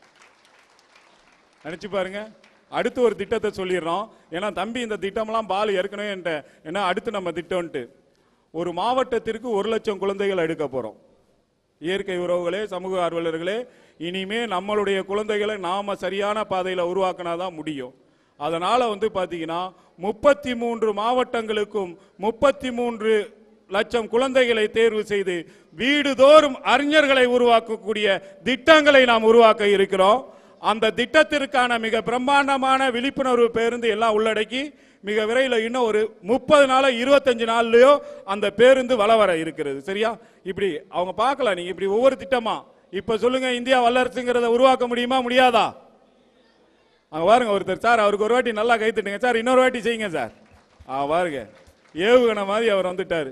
E: நினைச்சு பாருங்க அடுத்து ஒரு திட்டத்தை சொல்லிடுறோம் ஏன்னா தம்பி இந்த திட்டம்லாம் பால் ஏற்கனவே என்கிட்ட ஏன்னா அடுத்து நம்ம திட்டம்ட்டு ஒரு மாவட்டத்திற்கு ஒரு லட்சம் குழந்தைகள் எடுக்க போறோம் இயற்கை உறவுகளே சமூக ஆர்வலர்களே இனிமே நம்மளுடைய குழந்தைகளை நாம சரியான பாதையில உருவாக்கினாதான் முடியும் அதனால வந்து பாத்தீங்கன்னா முப்பத்தி மூன்று மாவட்டங்களுக்கும் முப்பத்தி மூன்று லட்சம் குழந்தைகளை தேர்வு செய்து வீடுதோறும் அறிஞர்களை உருவாக்கக்கூடிய திட்டங்களை நாம் உருவாக்க இருக்கிறோம் அந்த திட்டத்திற்கான மிக பிரம்மாண்டமான விழிப்புணர்வு பேருந்து எல்லாம் உள்ளடக்கி மிக விரைவில் இன்னும் ஒரு முப்பது நாளோ இருபத்தஞ்சு நாள்லயோ அந்த பேருந்து வள வர இருக்கிறது சரியா இப்படி அவங்க பார்க்கலாம் நீங்க இப்படி ஒவ்வொரு திட்டமா இப்ப சொல்லுங்க இந்தியா வல்லரசுங்கிறத உருவாக்க முடியுமா முடியாதா அங்க பாருங்க ஒருத்தர் சார் அவருக்கு ஒரு வாட்டி நல்லா கை தட்டுங்க சார் இன்னொரு வாட்டி செய்யுங்க சார் ஆ பாருங்க ஏவுகணை மாதிரி அவர் வந்துட்டாரு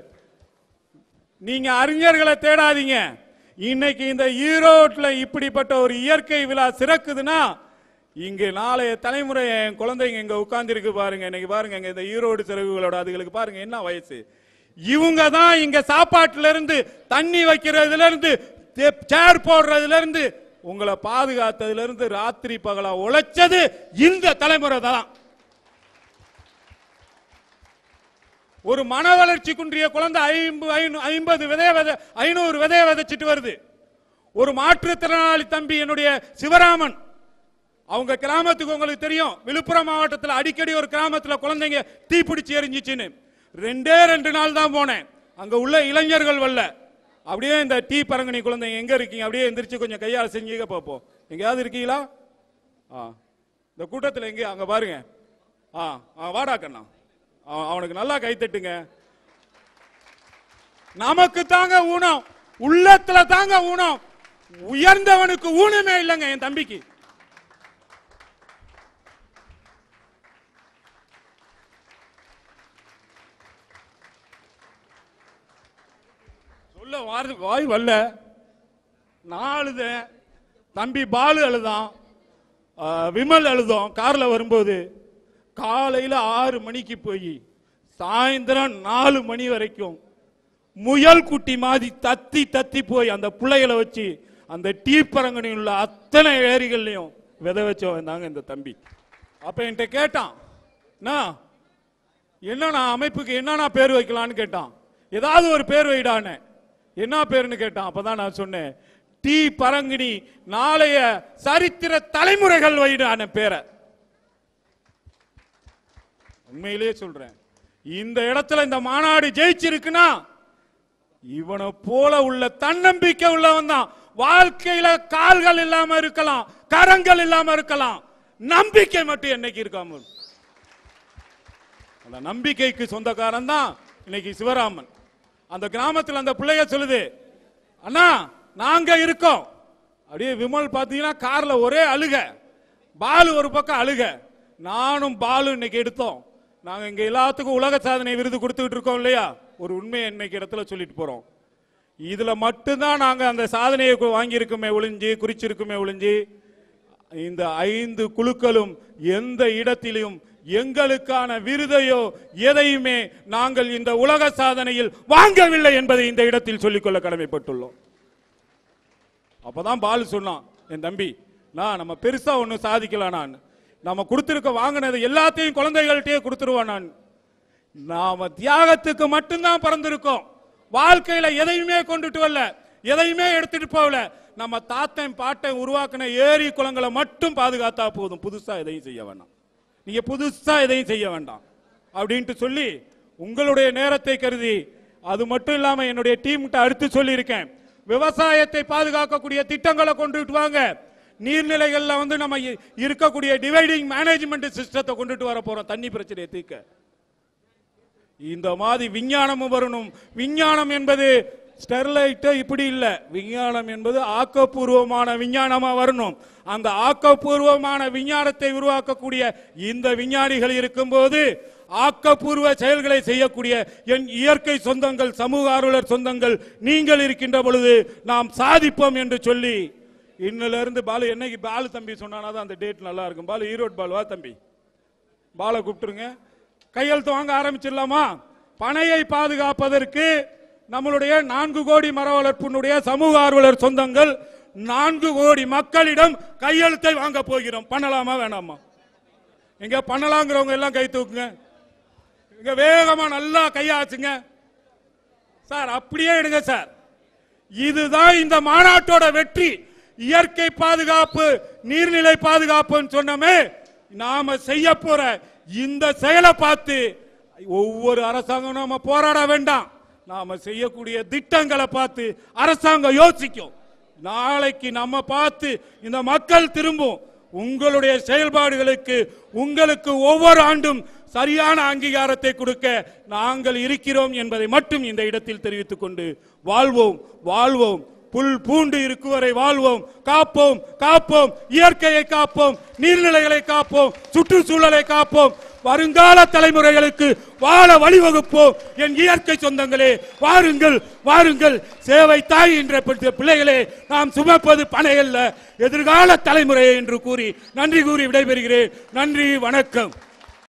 E: நீங்க அறிஞர்களை தேடாதீங்க இன்னைக்கு இந்த ஈரோட்ல இப்படிப்பட்ட ஒரு இயற்கை விழா சிறக்குதுன்னா இங்க நாளைய தலைமுறை என் குழந்தைங்க இங்க உட்கார்ந்திருக்கு பாருங்க இன்னைக்கு பாருங்க இங்க இந்த ஈரோடு சிறகுகளோட அதுகளுக்கு பாருங்க என்ன வயசு இவங்க தான் இங்க சாப்பாட்டுல இருந்து தண்ணி வைக்கிறதுல இருந்து சேர் போடுறதுல இருந்து உங்களை பாதுகாத்ததுல இருந்து ராத்திரி பகலா உழைச்சது இந்த தலைமுறை தான் ஒரு மன வளர்ச்சி குன்றிய குழந்தை ஐம்பது ஐம்பது விதைய விதை ஐநூறு விதைய விதைச்சிட்டு வருது ஒரு மாற்றுத்திறனாளி தம்பி என்னுடைய சிவராமன் அவங்க கிராமத்துக்கு உங்களுக்கு தெரியும் விழுப்புரம் மாவட்டத்தில் அடிக்கடி ஒரு கிராமத்தில் குழந்தைங்க தீப்பிடிச்சு எரிஞ்சிச்சுன்னு ரெண்டே ரெண்டு நாள் தான் போனேன் அங்க உள்ள இளைஞர்கள் வரல அப்படியே இந்த டீ பரங்கனி குழந்தைங்க எங்க இருக்கீங்க அப்படியே எந்திரிச்சு கொஞ்சம் கையால் செஞ்சீங்க பார்ப்போம் எங்கேயாவது இருக்கீங்களா ஆ இந்த கூட்டத்தில் எங்கே அங்க பாருங்க ஆ ஆ வாடா கண்ணா அவ- அவனுக்கு நல்லா கை தட்டுங்க நமக்கு தாங்க ஊனம் உள்ளத்துல தாங்க ஊனம் உயர்ந்தவனுக்கு ஊனமே இல்லைங்க என் தம்பிக்கு சொல்ல வாரு- வாய் வரல நான் அழுதேன் தம்பி பாலு அழுதான் ஆ, விமல் அழுதோம் கார்ல வரும்போது காலையில ஆறு மணிக்கு போய் சாயந்தரம் நாலு மணி வரைக்கும் முயல் குட்டி மாதிரி தத்தி தத்தி போய் அந்த பிள்ளைகளை வச்சு அந்த டீப்பரங்கனில் உள்ள அத்தனை ஏரிகள்லையும் விதை வச்சவன் தாங்க இந்த தம்பி அப்ப என்கிட்ட கேட்டான் "அண்ணா, என்னண்ணா அமைப்புக்கு என்னண்ணா பேர் வைக்கலான்னு கேட்டான் ஏதாவது ஒரு பேர் வைடான்னு என்ன பேருன்னு கேட்டான் அப்பதான் நான் சொன்னேன் டி பரங்கினி நாளைய சரித்திர தலைமுறைகள் வைடான பேரை உண்மையிலேயே சொல்றேன் இந்த இடத்துல இந்த மாநாடு ஜெயிச்சிருக்குன்னா இவனை போல உள்ள தன்னம்பிக்கை உள்ளவன் தான் வாழ்க்கையில கால்கள் இல்லாம இருக்கலாம் கரங்கள் இல்லாம இருக்கலாம் நம்பிக்கை மட்டும் என்னைக்கு இருக்காம இருக்கும். அந்த நம்பிக்கைக்கு சொந்தக்காரன் தான் இன்னைக்கு சிவராமன் அந்த கிராமத்துல அந்த பிள்ளைய சொல்லுது அண்ணா நாங்க இருக்கோம் அப்படியே விமல் பாத்தீங்கன்னா கார்ல ஒரே அழுக பாலு ஒரு பக்கம் அழுக நானும் பாலு இன்னைக்கு எடுத்தோம் நாங்க இங்க எல்லாத்துக்கும் உலக சாதனை விருது கொடுத்துக்கிட்டு இருக்கோம் இல்லையா ஒரு உண்மையை இன்னைக்கு இடத்துல சொல்லிட்டு போறோம் இதுல மட்டும்தான் நாங்க அந்த சாதனையை கு- வாங்கியிருக்குமே ஒளிஞ்சு குறிச்சிருக்குமே ஒளிஞ்சு இந்த ஐந்து குழுக்களும் எந்த இடத்திலும் எங்களுக்கான விருதையோ எதையுமே நாங்கள் இந்த உலக சாதனையில் வாங்கவில்லை என்பதை இந்த இடத்தில் சொல்லிக்கொள்ள கடமைப்பட்டுள்ளோம் அப்பதான் பாலு சொன்னான் என் தம்பி நான் நம்ம பெருசா ஒன்றும் சாதிக்கலாம் நான் நம்ம கொடுத்திருக்க வாங்கினது எல்லாத்தையும் குழந்தைகள்கிட்டயே கொடுத்துருவோம் நான் நாம தியாகத்துக்கு மட்டும்தான் பிறந்திருக்கோம் வாழ்க்கையில எதையுமே கொண்டுட்டு வரல எதையுமே எடுத்துட்டு போகல நம்ம தாத்தன் பாட்டன் உருவாக்கின ஏரி குளங்களை மட்டும் பாதுகாத்தா போதும் புதுசா எதையும் செய்ய வேண்டாம் நீங்க புதுசா எதையும் செய்ய வேண்டாம் அப்படின்ட்டு சொல்லி உங்களுடைய நேரத்தை கருதி அது மட்டும் இல்லாம என்னுடைய டீம்கிட்ட அடுத்து சொல்லியிருக்கேன் விவசாயத்தை பாதுகாக்கக்கூடிய திட்டங்களை கொண்டுட்டு வாங்க நீர்நிலைகள்ல வந்து நம்ம இ- இருக்கக்கூடிய டிவைடிங் மேனேஜ்மெண்ட் சிஸ்டத்தை கொண்டுட்டு வர போறோம் தண்ணி பிரச்சனையை தீர்க்க இந்த மாதிரி விஞ்ஞானமும் வரணும் விஞ்ஞானம் என்பது ஸ்டெர்லைட் இப்படி இல்ல விஞ்ஞானம் என்பது ஆக்கப்பூர்வமான விஞ்ஞானமா வரணும் அந்த ஆக்கப்பூர்வமான விஞ்ஞானத்தை உருவாக்கக்கூடிய இந்த விஞ்ஞானிகள் இருக்கும்போது ஆக்கப்பூர்வ செயல்களை செய்யக்கூடிய என் இயற்கை சொந்தங்கள் சமூக ஆர்வலர் சொந்தங்கள் நீங்கள் இருக்கின்ற பொழுது நாம் சாதிப்போம் என்று சொல்லி இன்னில இருந்து பாலு என்னைக்கு பாலு தம்பி சொன்னாதான் அந்த டேட் நல்லா இருக்கும் பாலு ஈரோடு பாலு வா தம்பி பாலை கூப்பிட்டுருங்க கையெழுத்து வாங்க ஆரம்பிச்சிடலாமா பனையை பாதுகாப்பதற்கு நம்மளுடைய நான்கு கோடி மர வளர்ப்பினுடைய சமூக ஆர்வலர் சொந்தங்கள் நான்கு கோடி மக்களிடம் கையெழுத்தை வாங்க போகிறோம் பண்ணலாமா வேணாமா எங்க பண்ணலாங்கிறவங்க எல்லாம் கை தூக்குங்க இங்க வேகமா நல்லா கையாச்சுங்க சார் அப்படியே எடுங்க சார் இதுதான் இந்த மாநாட்டோட வெற்றி இயற்கை பாதுகாப்பு நீர்நிலை பாதுகாப்புன்னு சொன்னமே நாம செய்ய போற இந்த செயலை பார்த்து ஒவ்வொரு அரசாங்கம் நாம போராட வேண்டாம் நாம செய்யக்கூடிய திட்டங்களை பார்த்து அரசாங்கம் யோசிக்கும் நாளைக்கு நம்ம பார்த்து இந்த மக்கள் திரும்பும் உங்களுடைய செயல்பாடுகளுக்கு உங்களுக்கு ஒவ்வொரு ஆண்டும் சரியான அங்கீகாரத்தை கொடுக்க நாங்கள் இருக்கிறோம் என்பதை மட்டும் இந்த இடத்தில் தெரிவித்துக் கொண்டு வாழ்வோம் வாழ்வோம் புல் பூண்டு இருக்கும் வரை வாழ்வோம் காப்போம் காப்போம் இயற்கையை காப்போம் நீர்நிலைகளை காப்போம் சுற்றுச்சூழலை காப்போம் வருங்கால தலைமுறைகளுக்கு வாழ வழிவகுப்போம் என் இயற்கை சொந்தங்களே வாருங்கள் வாருங்கள் சேவை தாய் என்ற பி- பிள்ளைகளே நாம் சுமப்பது பனையல்ல எதிர்கால தலைமுறை என்று கூறி நன்றி கூறி விடைபெறுகிறேன் நன்றி வணக்கம்